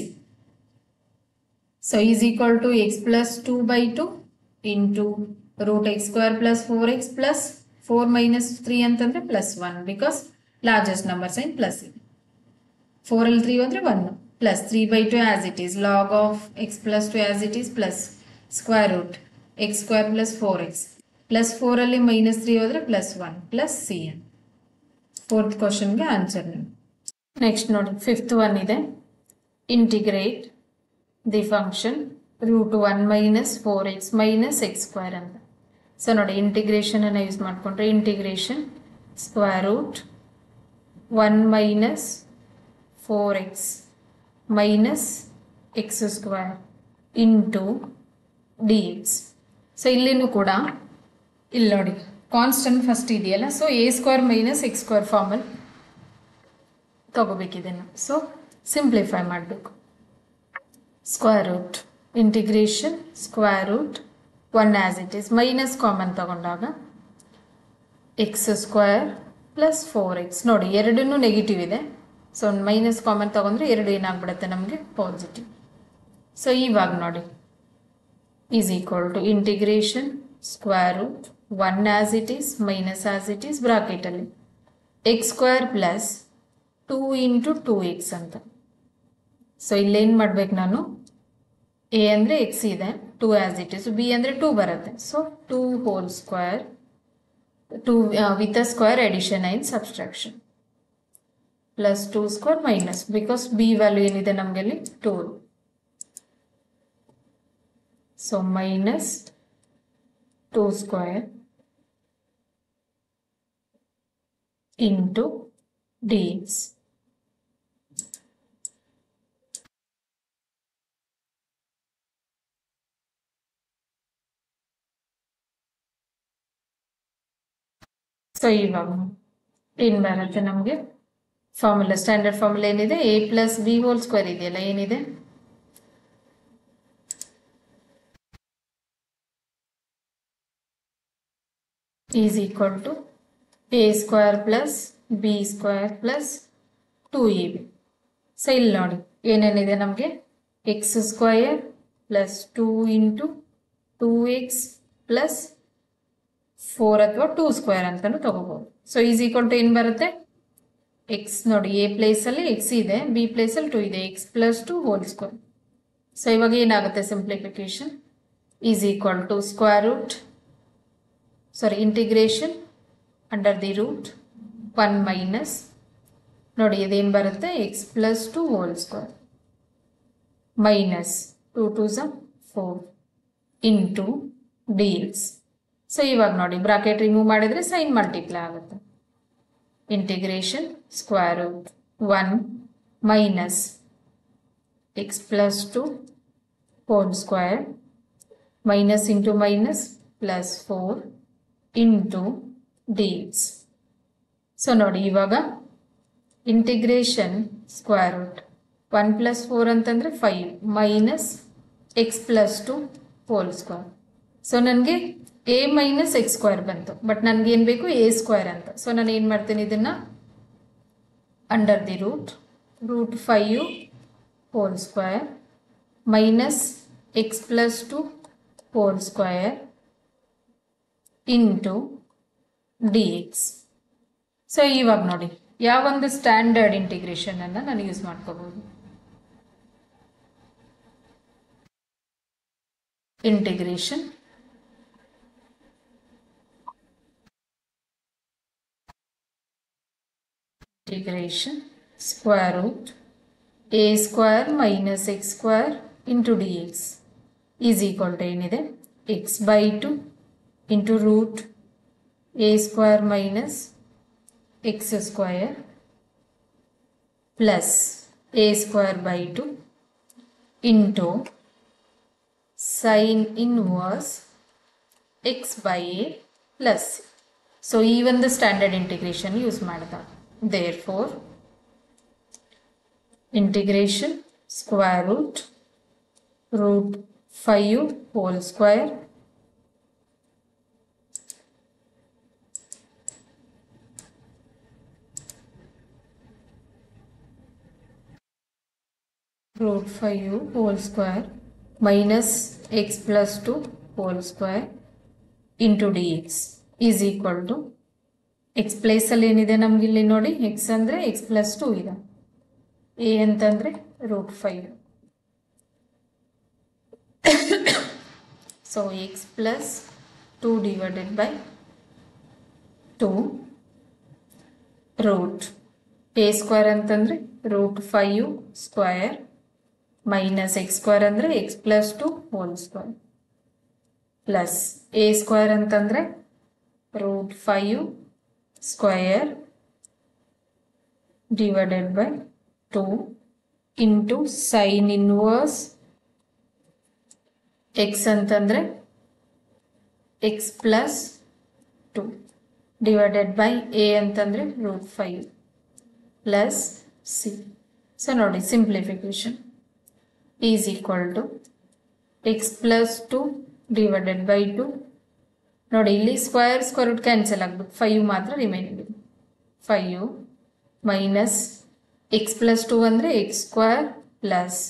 So is equal to x plus 2 by 2 into root x square plus 4x plus 4 minus 3 ಅಂತಂದ್ರೆ plus 1 because largest number sign plus c. 4 ಅಲ್ಲಿ 3 ಅಂದ್ರೆ 1 plus 3 by 2 as it is log of x plus 2 as it is plus square root x square plus 4x plus 4 ಅಲ್ಲಿ minus 3 ಹೋದ್ರೆ plus 1 plus cn. Fourth ಕ್ವಶನ್ಗೆ answer next ನೋಡಿ fifth one ಇದೆ integrate the function root one minus four x minus X square ಅಂತ so ನೋಡಿ integration ಅನ್ನು use ಮಾಡಿಕೊಂಡ್ರೆ integration square root one minus four x minus X square into D X so ಇಲ್ಲಿನೂ ಕೂಡ ಇಲ್ಲಿ ನೋಡಿ ಕಾನ್ಸ್ಟೆಂಟ್ ಫಸ್ಟ್ ಇದೆಯಲ್ಲ so a square minus X square ಫಾರ್ಮಲ್ಲಿ ತಗೋಬೇಕಿದನ್ನು ಸೊ ಸಿಂಪ್ಲಿಫೈ ಮಾಡಬೇಕು square root integration square root one as it is minus common ತಗೊಂಡಾಗ x square plus four x ನೋಡಿ ಎರಡನ್ನೂ ನೆಗೆಟಿವ್ ಇದೆ ಸೊ ಒಂದು ಮೈನಸ್ ಕಾಮನ್ ತಗೊಂಡ್ರೆ ಎರಡು ಏನಾಗ್ಬಿಡುತ್ತೆ ನಮಗೆ ಪಾಸಿಟಿವ್ ಸೊ ಇವಾಗ ನೋಡಿ is equal to integration square root one as it is minus as it is ಬ್ರಾಕೆಟಲ್ಲಿ x square plus two into two x ಅಂತ ಸೊ ಇಲ್ಲೇನು ಮಾಡ್ಬೇಕು ನಾನು ಎ ಅಂದರೆ ಎಕ್ಸ್ ಇದೆ two as it is b ಅಂದರೆ ಟೂ ಬರುತ್ತೆ so two whole square two with a square addition and subtraction plus two square minus because b value ಏನಿದೆ ನಮಗೆ ಅಲ್ಲಿ two so minus two square into dx. So ಇವಾಗ ಏನು ಬರುತ್ತೆ ನಮಗೆ formula standard formula ಏನಿದೆ a plus b whole square ಇದೆಯಲ್ಲ ಏನಿದೆ is equal to a square plus b square plus two a b so ಇಲ್ಲಿ ನೋಡಿ ಏನೇನಿದೆ ನಮಗೆ x square plus two into two x plus four ಅಥವಾ ಟೂ ಸ್ಕ್ವೇರ್ ಅಂತಲೂ ತಗೋಬೋದು ಸೊ ಈಸ್ ಈಕ್ವಲ್ ಟು ಏನು ಬರುತ್ತೆ ಎಕ್ಸ್ ನೋಡಿ ಎ ಪ್ಲೇಸಲ್ಲಿ ಎಕ್ಸ್ ಇದೆ ಬಿ ಪ್ಲೇಸಲ್ಲಿ ಟು ಇದೆ x plus two whole square so ಇವಾಗ ಏನಾಗುತ್ತೆ simplification is equal to square root sorry integration under the root one minus ನೋಡಿ ಇದೇನು ಬರುತ್ತೆ x plus two whole square minus two two ಸ four into D X so ಇವಾಗ ನೋಡಿ bracket remove ಮಾಡಿದ್ರೆ sign multiply ಆಗುತ್ತೆ integration square root one minus x plus two whole square minus into minus plus four into D X so ನೋಡಿ ಇವಾಗ integration square root one plus four ಅಂತಂದರೆ five minus x plus two whole square so ನನಗೆ a minus X square ಬಂತು but ನನಗೆ ಏನು ಬೇಕು A square ಅಂತ so ನಾನು ಏನು ಮಾಡ್ತೀನಿ ಇದನ್ನು under the root root five whole square minus x plus two whole square into D X so ಇವಾಗ ನೋಡಿ ಯಾವೊಂದು ಸ್ಟ್ಯಾಂಡರ್ಡ್ ಇಂಟಿಗ್ರೇಷನ್ ಅನ್ನು ನಾನು ಯೂಸ್ ಮಾಡ್ಕೋಬಹುದು integration integration square root a square minus x square into dx is equal to ಏನಿದೆ x by 2 into root a square minus x square plus a square by 2 into sin inverse x by a plus so ಈ ಒಂದು standard integration use ಮಾಡಿದ there four integration square root root five whole square root 5 whole square minus x plus 2 whole square into dx is equal to x place ಅಲ್ಲಿ ಏನಿದೆ ನಮ್ಗೆ ಇಲ್ಲಿ ನೋಡಿ x ಅಂದ್ರೆ x plus two ಇದೆ a ಅಂತಂದ್ರೆ root five so x plus two divided by two root A square ಅಂತಂದ್ರೆ root five square minus X square ಅಂದರೆ x plus two whole square plus A square ಅಂತಂದರೆ root five square divided by two into sine inverse x ಅಂತಂದರೆ x plus two divided by a ಅಂತಂದರೆ root five plus C so ನೋಡಿ simplification is equal to x plus two divided by two ನೋಡಿ ಇಲ್ಲಿ square square root cancel ಆಗ್ಬಿಟ್ಟು five ಮಾತ್ರ remaining ಇದೆ five minus x plus two ಅಂದರೆ x square plus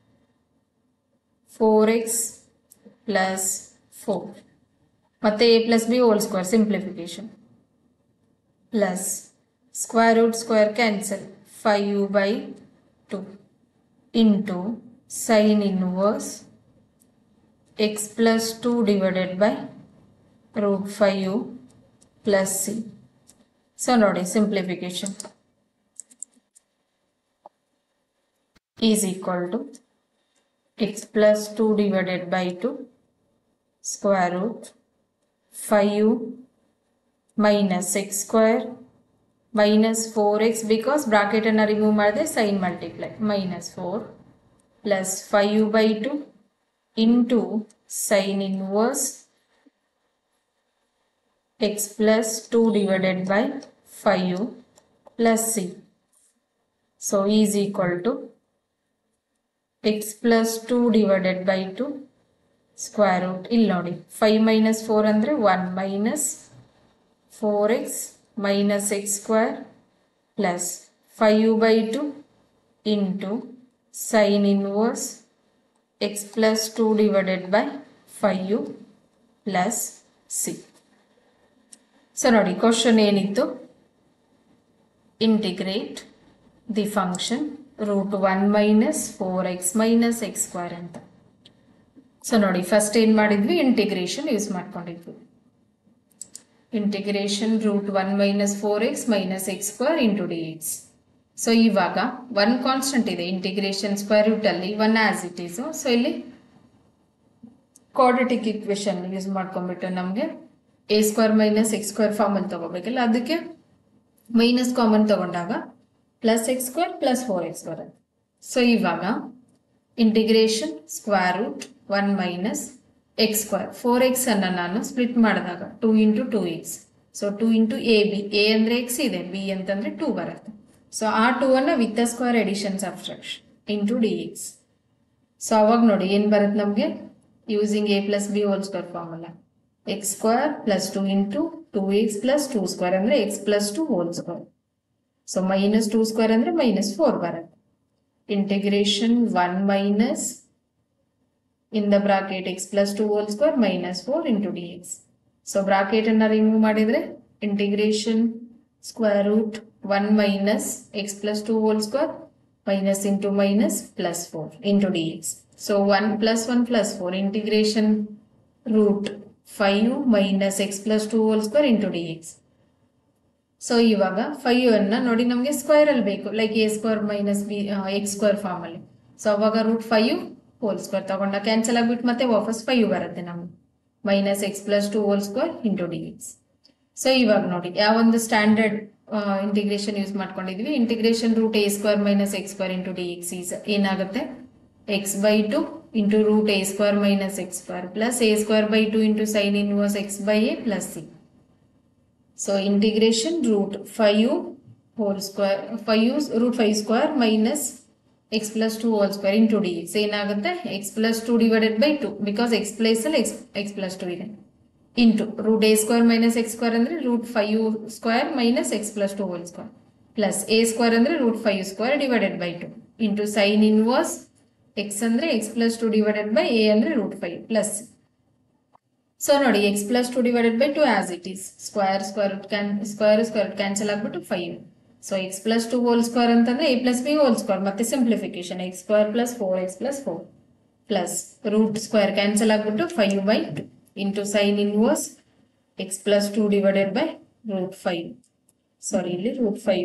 four x plus four ಮತ್ತು a plus b whole square simplification plus square root square cancel five by two into sine inverse x plus two divided by root five plus C so ನೋಡಿ simplification is equal to x plus two divided by two square root five minus X square minus four x because ಬ್ರಾಕೆಟನ್ನು remove ಮಾಡಿದೆ sign multiply minus four plus five by two into sine inverse x plus 2 divided by 5 plus c. So is equal to x plus 2 divided by 2 square root ಇಲ್ಲಿ ನೋಡಿ 5 minus 4 ಅಂದರೆ 1 minus 4x minus x square plus 5 by 2 into sin inverse x plus 2 divided by 5 plus c. So ನೋಡಿ question ಏನಿತ್ತು integrate the function root one minus four x minus X square ಅಂತ so ನೋಡಿ first ಏನು ಮಾಡಿದ್ವಿ integration use ಮಾಡ್ಕೊಂಡಿದ್ವಿ integration root one minus four x minus X square into D X so ಇವಾಗ one constant ಇದೆ integration square ರೂಟಲ್ಲಿ one as it is so ಇಲ್ಲಿ quadratic equation use ಮಾಡ್ಕೊಂಡ್ಬಿಟ್ಟು ನಮಗೆ a square minus X square ಫಾರ್ಮಲ್ಲಿ ತಗೋಬೇಕಲ್ಲ ಅದಕ್ಕೆ ಮೈನಸ್ ಕಾಮನ್ ತಗೊಂಡಾಗ plus x square plus four x ಬರುತ್ತೆ ಸೊ ಇವಾಗ integration square root one minus X square four x ಅನ್ನು ನಾನು ಸ್ಪ್ಲಿಟ್ ಮಾಡಿದಾಗ two into two x so two into a b a ಅಂದರೆ ಎಕ್ಸ್ ಇದೆ ಬಿ ಅಂತಂದರೆ two ಬರುತ್ತೆ ಸೊ ಆ ಟೂ ಅನ್ನು with the square addition subtraction into D X so ಅವಾಗ ನೋಡಿ ಏನು ಬರುತ್ತೆ ನಮಗೆ using a plus b whole square formula. x square plus 2 into 2x plus 2 square ಅಂದ್ರೆ x plus 2 whole square. So minus 2 square ಅಂದ್ರೆ minus 4 ಬರುತ್ತೆ. Integration 1 minus in the bracket x plus 2 whole square minus 4 into dx. So bracket ಅನ್ನ remove ಮಾಡಿದ್ರೆ integration square root 1 minus x plus 2 whole square minus into minus plus 4 into dx. So 1 plus 1 plus 4 integration root 5 minus x plus 2 whole square into dx. So ಇವಾಗ five ಅನ್ನ ನೋಡಿ ನಮಗೆ square ಅಲ್ಲಿ ಬೇಕು like a square minus b x square form ಅಲ್ಲಿ so ಅವಾಗ root five whole square ತಗೊಂಡ cancel ಆಗ್ಬಿಟ್ಟು ಮತ್ತೆ ವಾಪಸ್ ಫೈವ್ ಬರುತ್ತೆ ನಮ್ಗೆ minus x plus two whole square into D X so ಇವಾಗ ನೋಡಿ ಯಾವೊಂದು ಸ್ಟ್ಯಾಂಡರ್ಡ್ ಇಂಟಿಗ್ರೇಷನ್ ಯೂಸ್ ಮಾಡ್ಕೊಂಡಿದ್ವಿ integration root A square minus X square into D X is ಏನಾಗುತ್ತೆ x by two into root A square minus X square plus A square by two into sine inverse X by A plus C so integration root five whole square five root five square minus x plus two whole square into D x ಏನಾಗುತ್ತೆ x plus two divided by two because x place ಅಲ್ಲಿ x x plus two ಇದೆ into root A square minus X square ಅಂದ್ರೆ root five square minus x plus two whole square plus A square ಅಂದ್ರೆ root five square divided by two into sine inverse x ಅಂದ್ರೆ x plus two divided by a ಅಂದ್ರೆ root five plus so ನೋಡಿ x plus two divided by two as it is square square can square square cancel ಆಗ್ಬಿಟ್ಟು five so x plus two whole square ಅಂತಂದ್ರೆ a plus b whole square ಮತ್ತೆ simplification x square plus four x plus four plus root square cancel ಆಗ್ಬಿಟ್ಟು five by two into sine inverse x plus two divided by root five sorry ಇಲ್ಲಿ root five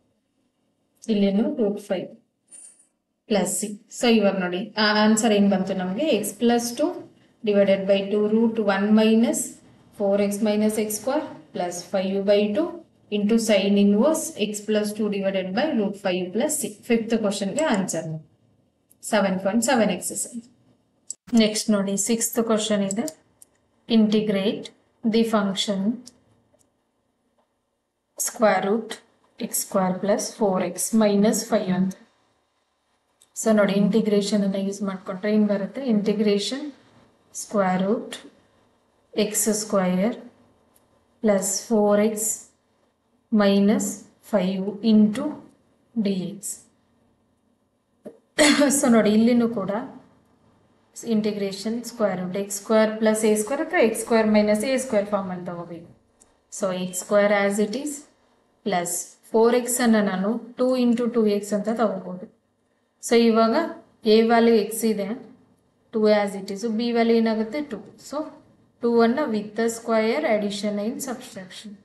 ಇಲ್ಲೇನು root five plus C so ಇವಾಗ ನೋಡಿ ಆ answer ಏನ್ ಬಂತು ನಮಗೆ x plus two divided by 2 root 1 minus 4x minus x square plus 5 by 2 into sin inverse x plus 2 divided by root 5 plus 6. Fifth question ಗೆ answer. 7.7 exercise. Next ನೋಡಿ sixth question ಇದೆ integrate the function square root x square plus 4x minus 5 ಅಂತ so ನೋಡಿ integration ಅನ್ನ use ಮಾಡ್ಕೊಂಡ್ರೆ ಏನ್ ಬರುತ್ತೆ integration square root x square plus 4x minus 5 into dx. So ನೋಡಿ ಇಲ್ಲಿನೂ ಕೂಡ integration square root x square plus A square ಅಥವಾ x square minus a square form ಅಂತ ತಗೋಬೇಕು so x square as it is plus four x ಅನ್ನು ನಾನು two into two x ಅಂತ ತಗೋಬೋದು ಸೊ ಇವಾಗ ಎ ವ್ಯಾಲ್ಯೂ ಎಕ್ಸ್ ಇದೆ two as it is b value ಏನಾಗುತ್ತೆ ಟು ಸೊ ಟೂ ಅನ್ನ with the square addition in subtraction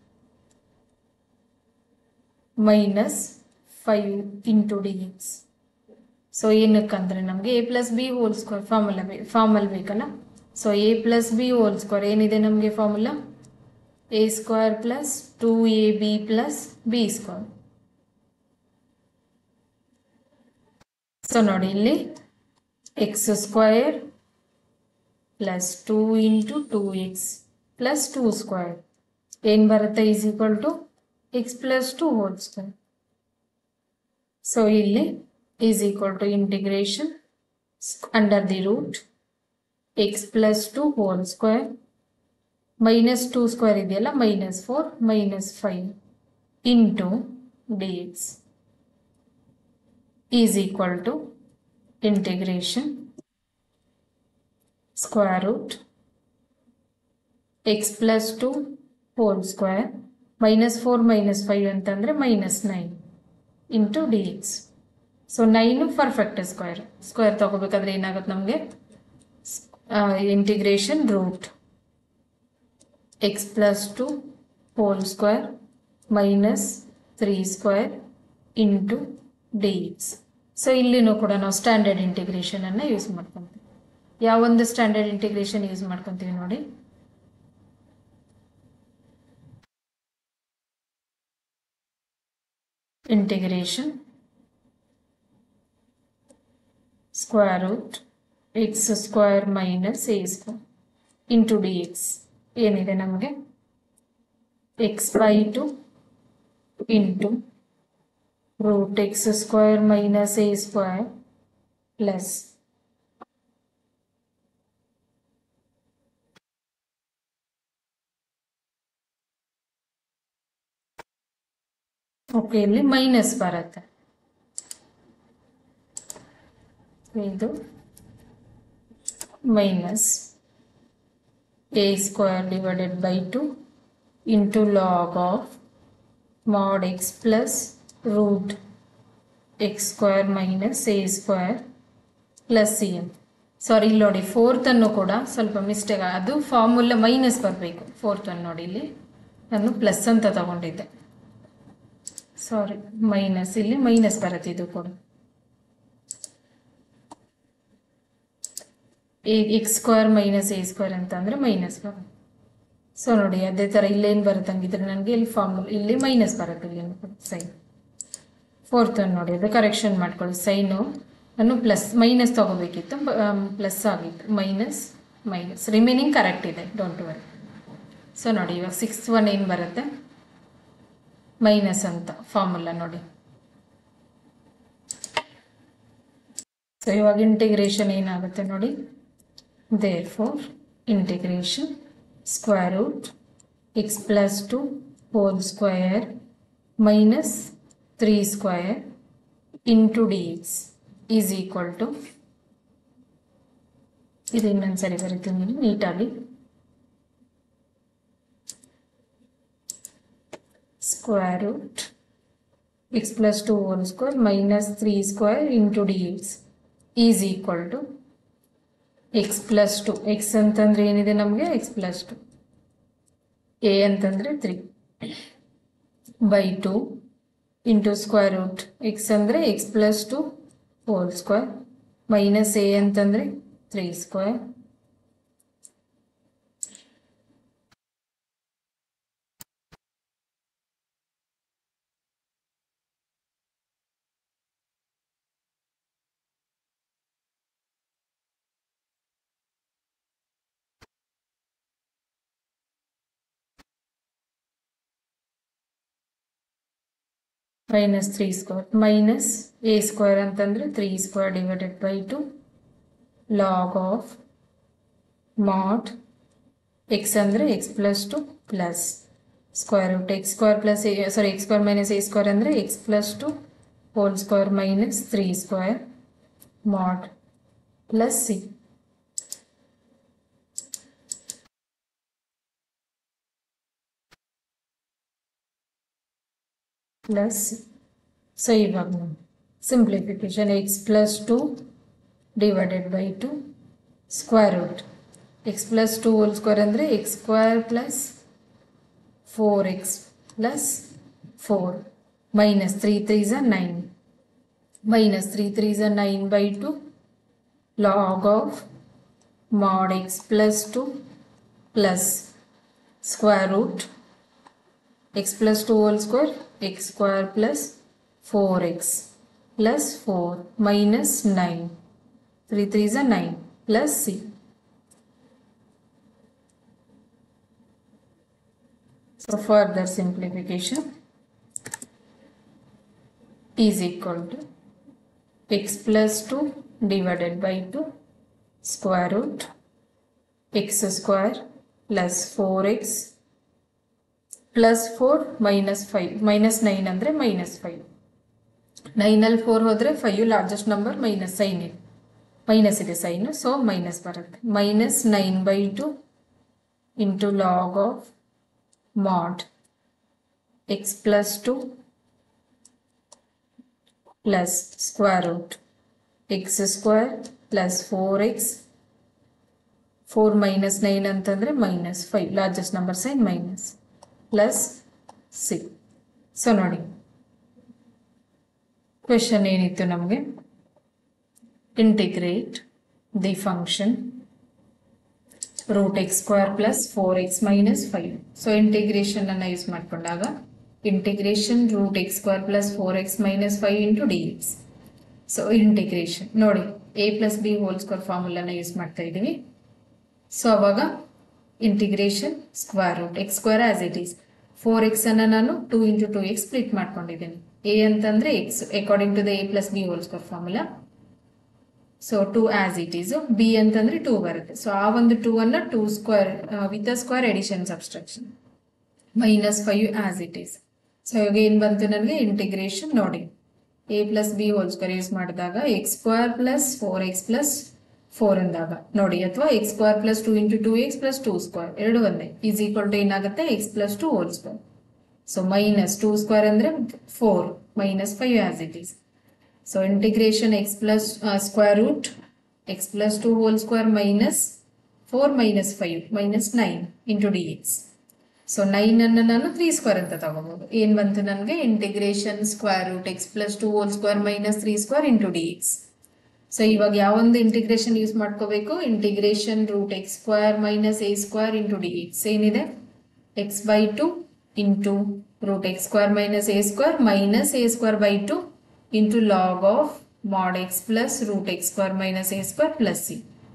minus five into D X so ಏನಕ್ಕಂದ್ರೆ ನಮಗೆ a plus b whole square formula ಬೇ formula ಬೇಕಲ್ಲ so a plus b whole square ಏನಿದೆ ನಮಗೆ formula a square plus two a b plus b square so ನೋಡಿ ಇಲ್ಲಿ x square plus two into two x plus two square ಏನು ಬರುತ್ತೆ is equal to x plus two whole square so ಇಲ್ಲಿ is equal to integration under the root x plus two whole square minus two square ಇದೆಯಲ್ಲ minus four minus five into D X is equal to integration square root x plus 2 whole square minus 4 minus 5 ಅಂತಂದ್ರೆ minus 9 into dx so nine perfect square square ತಗೋಬೇಕಾದ್ರೆ ಏನಾಗುತ್ತೆ ನಮಗೆ integration root x plus two whole square minus three square into D X so ಇಲ್ಲಿನೂ ಕೂಡ ನಾವು standard integration ಅನ್ನ use ಮಾಡ್ಕೊಂತೀವಿ ಯಾವೊಂದು ಸ್ಟ್ಯಾಂಡರ್ಡ್ ಇಂಟಿಗ್ರೇಷನ್ ಯೂಸ್ ಮಾಡ್ಕೊಂತೀವಿ ನೋಡಿ integration square root x square minus a square into D x ಏನಿದೆ ನಮಗೆ x by two into root x square minus a square plus okay ಇಲ್ಲಿ ಮೈನಸ್ ಬರುತ್ತೆ ಇದು minus a square divided by two into log of mod x plus root x square minus a square plus c ಅಂತ ಸಾರಿ ಇಲ್ಲಿ ನೋಡಿ fourth ಅನ್ನು ಕೂಡ ಸ್ವಲ್ಪ mistake ಅದು ಫಾರ್ಮುಲಾ ಮೈನಸ್ ಬರಬೇಕು ಫೋರ್ತ್ ಅನ್ನು ನೋಡಿ ಇಲ್ಲಿ ನಾನು ಪ್ಲಸ್ ಅಂತ ತಗೊಂಡಿದ್ದೆ ಸಾರಿ ಮೈನಸ್ ಇಲ್ಲಿ ಮೈನಸ್ ಬರುತ್ತೆ ಇದು ಕೂಡ x square minus a square ಅಂತ ಅಂದರೆ ಮೈನಸ್ ಬರುತ್ತೆ ಸೊ ನೋಡಿ ಅದೇ ಥರ ಇಲ್ಲೇನು ಬರುತ್ತೆ ಹಂಗಿದ್ರೆ ನನಗೆ ಇಲ್ಲಿ ಫಾರ್ಮುಲ ಇಲ್ಲಿ ಮೈನಸ್ ಬರುತ್ತೆ ಇಲ್ಲಿ ಸೈನ್ ಫೋರ್ತ್ ಅನ್ನು ನೋಡಿ ಅದು ಕರೆಕ್ಷನ್ ಮಾಡ್ಕೊಳ್ಳಿ ಸೈನು ಅನ್ನು ಪ್ಲಸ್ ಮೈನಸ್ ತಗೋಬೇಕಿತ್ತು ಪ್ಲಸ್ ಆಗಿತ್ತು ಮೈನಸ್ ಮೈನಸ್ ರಿಮೈನಿಂಗ್ ಕರೆಕ್ಟ್ ಇದೆ ಡೋಂಟ್ ವರಿ ಸೊ ನೋಡಿ ಇವಾಗ ಸಿಕ್ಸ್ ಒನ್ ಏನು ಬರುತ್ತೆ ಮೈನಸ್ ಅಂತ ಫಾರ್ಮುಲಾ ನೋಡಿ ಸೊ ಇವಾಗ ಇಂಟಿಗ್ರೇಷನ್ ಏನಾಗುತ್ತೆ ನೋಡಿ there four integration square root x plus 2 whole square minus 3 square into dx is equal to ಇದು ಇನ್ನೊಂದು ಸರಿ ಬರೀತೀನಿ ನೀಟಾಗಿ square root x plus two whole square minus three square into D X is equal to x plus two x ಅಂತಂದ್ರೆ ಏನಿದೆ ನಮಗೆ x plus two a ಅಂತಂದರೆ three by two into square root x ಅಂದರೆ x plus two whole square minus a ಅಂತಂದರೆ three square minus three square minus a square ಅಂತಂದರೆ three square divided by two log of mod x ಅಂದರೆ x plus two plus square root x square plus a sorry x square minus a square ಅಂದರೆ x plus two whole square minus three square mod plus c plus so ಇವಾಗ simplification x plus two divided by two square root x plus two whole square ಅಂದರೆ x square plus four x plus four minus three three ಝ nine minus three three ಝ nine by two log of mod x plus two plus square root x plus 2 whole square x square plus 4x plus 4 minus 9 3 3 is a 9 plus c so further simplification is equal to x plus 2 divided by 2 square root x square plus 4x plus four minus five minus nine ಅಂದರೆ minus five ನೈನಲ್ಲಿ four ಹೋದರೆ five largest number minus sign ಇದೆ minus ಇದೆ sign so minus ಬರುತ್ತೆ minus nine by two into log of mod x plus two plus square root x square plus four x four minus nine ಅಂತಂದರೆ minus five largest number sign minus plus C so ನೋಡಿ question ಏನಿತ್ತು ನಮಗೆ integrate the function root x square plus four x minus five so integration ಅನ್ನ use ಮಾಡಿಕೊಂಡಾಗ integration root x square plus four x minus five into D X so integration ನೋಡಿ a plus b whole square ಫಾರ್ಮುಲಾನ use ಮಾಡ್ತಾ ಇದ್ದೀವಿ so ಅವಾಗ integration square root x square as it is four x ಅನ್ನ ನಾನು two into two x split ಮಾಡ್ಕೊಂಡಿದ್ದೀನಿ a ಅಂತಂದ್ರೆ x according to the a plus b whole square formula so two as it is b ಅಂತಂದ್ರೆ two ಬರುತ್ತೆ so ಆ ಒಂದು two ಅನ್ನ two square with a square addition subtraction minus five as it is so ಇವಾಗ ಏನು ಬಂತು ನನಗೆ integration ನೋಡಿ a plus b whole square use ಮಾಡಿದಾಗ x square plus four x plus four ಅಂದಾಗ ನೋಡಿ ಅಥವಾ x square plus two into two x plus two square ಎರಡು ಒಂದೇ ಈಸ್ ಈಕ್ವಲ್ ಟು ಏನಾಗುತ್ತೆ x plus two whole square so minus two square ಅಂದರೆ four minus five as it is so integration x plus square root x plus two whole square minus four minus five minus nine into D X so nine ಅನ್ನು ನಾನು three square ಅಂತ ತಗೋಬಹುದು ಏನ್ ಬಂತು ನನಗೆ integration square root x plus two whole square minus three square into D X so ಇವಾಗ ಯಾವೊಂದು integration use ಮಾಡ್ಕೋಬೇಕು integration root x square minus a square into D x ಏನಿದೆ X by two into root x square minus a square minus a square by two into log of mod x plus root x square minus a square plus c.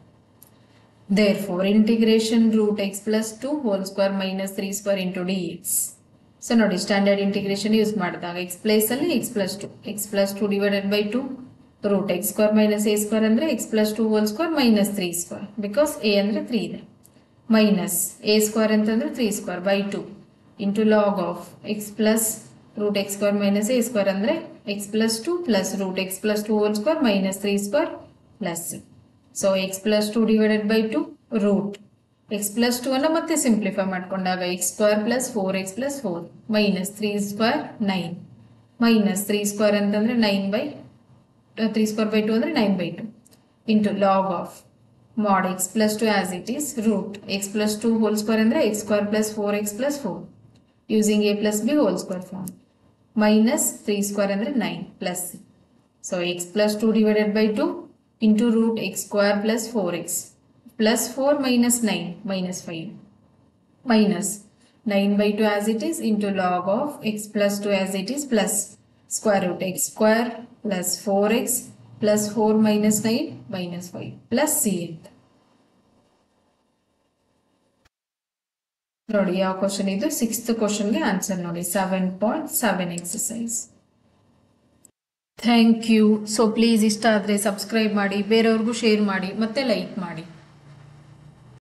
Therefore, integration root x plus 2 whole square minus 3 square into dx. So ನೋಡಿ standard integration use ಮಾಡಿದಾಗ x place ಅಲ್ಲಿ x plus two x plus two divided by two root x square minus a square ಅಂದ್ರೆ x plus two whole square minus three square because a ಅಂದ್ರೆ three ಇದೆ minus a square ಅಂತಂದ್ರೆ three square by two into log of x plus root x square minus a square ಅಂದ್ರೆ x plus two plus root x plus two whole square minus three square plus so x plus two divided by two root x plus two ಅನ್ನ ಮತ್ತೆ simplify ಮಾಡ್ಕೊಂಡಾಗ x square plus four x plus four minus three square nine minus three square ಅಂತಂದ್ರೆ nine by three square by two ಅಂದ್ರೆ nine by two into log of mod x plus 2 as it is root x plus 2 whole square ಅಂದ್ರೆ x square plus 4x plus 4 using a plus b whole square form minus 3 square ಅಂದ್ರೆ 9 plus c so x plus 2 divided by 2 into root x square plus 4x plus 4 minus 9 minus 5 minus 9 by 2 as it is into log of x plus 2 as it is plus square root x square plus 4x plus 4 minus 9 minus 5 plus c ಅಂತ ನೋಡಿ ಯಾವ question ಇದು sixth ಕ್ವಶನ್ಗೆ answer ನೋಡಿ seven point seven exercise thank you so please ಇಷ್ಟ ಆದರೆ subscribe ಮಾಡಿ ಬೇರೆಯವ್ರಿಗೂ ಶೇರ್ ಮಾಡಿ ಮತ್ತೆ ಲೈಕ್ ಮಾಡಿ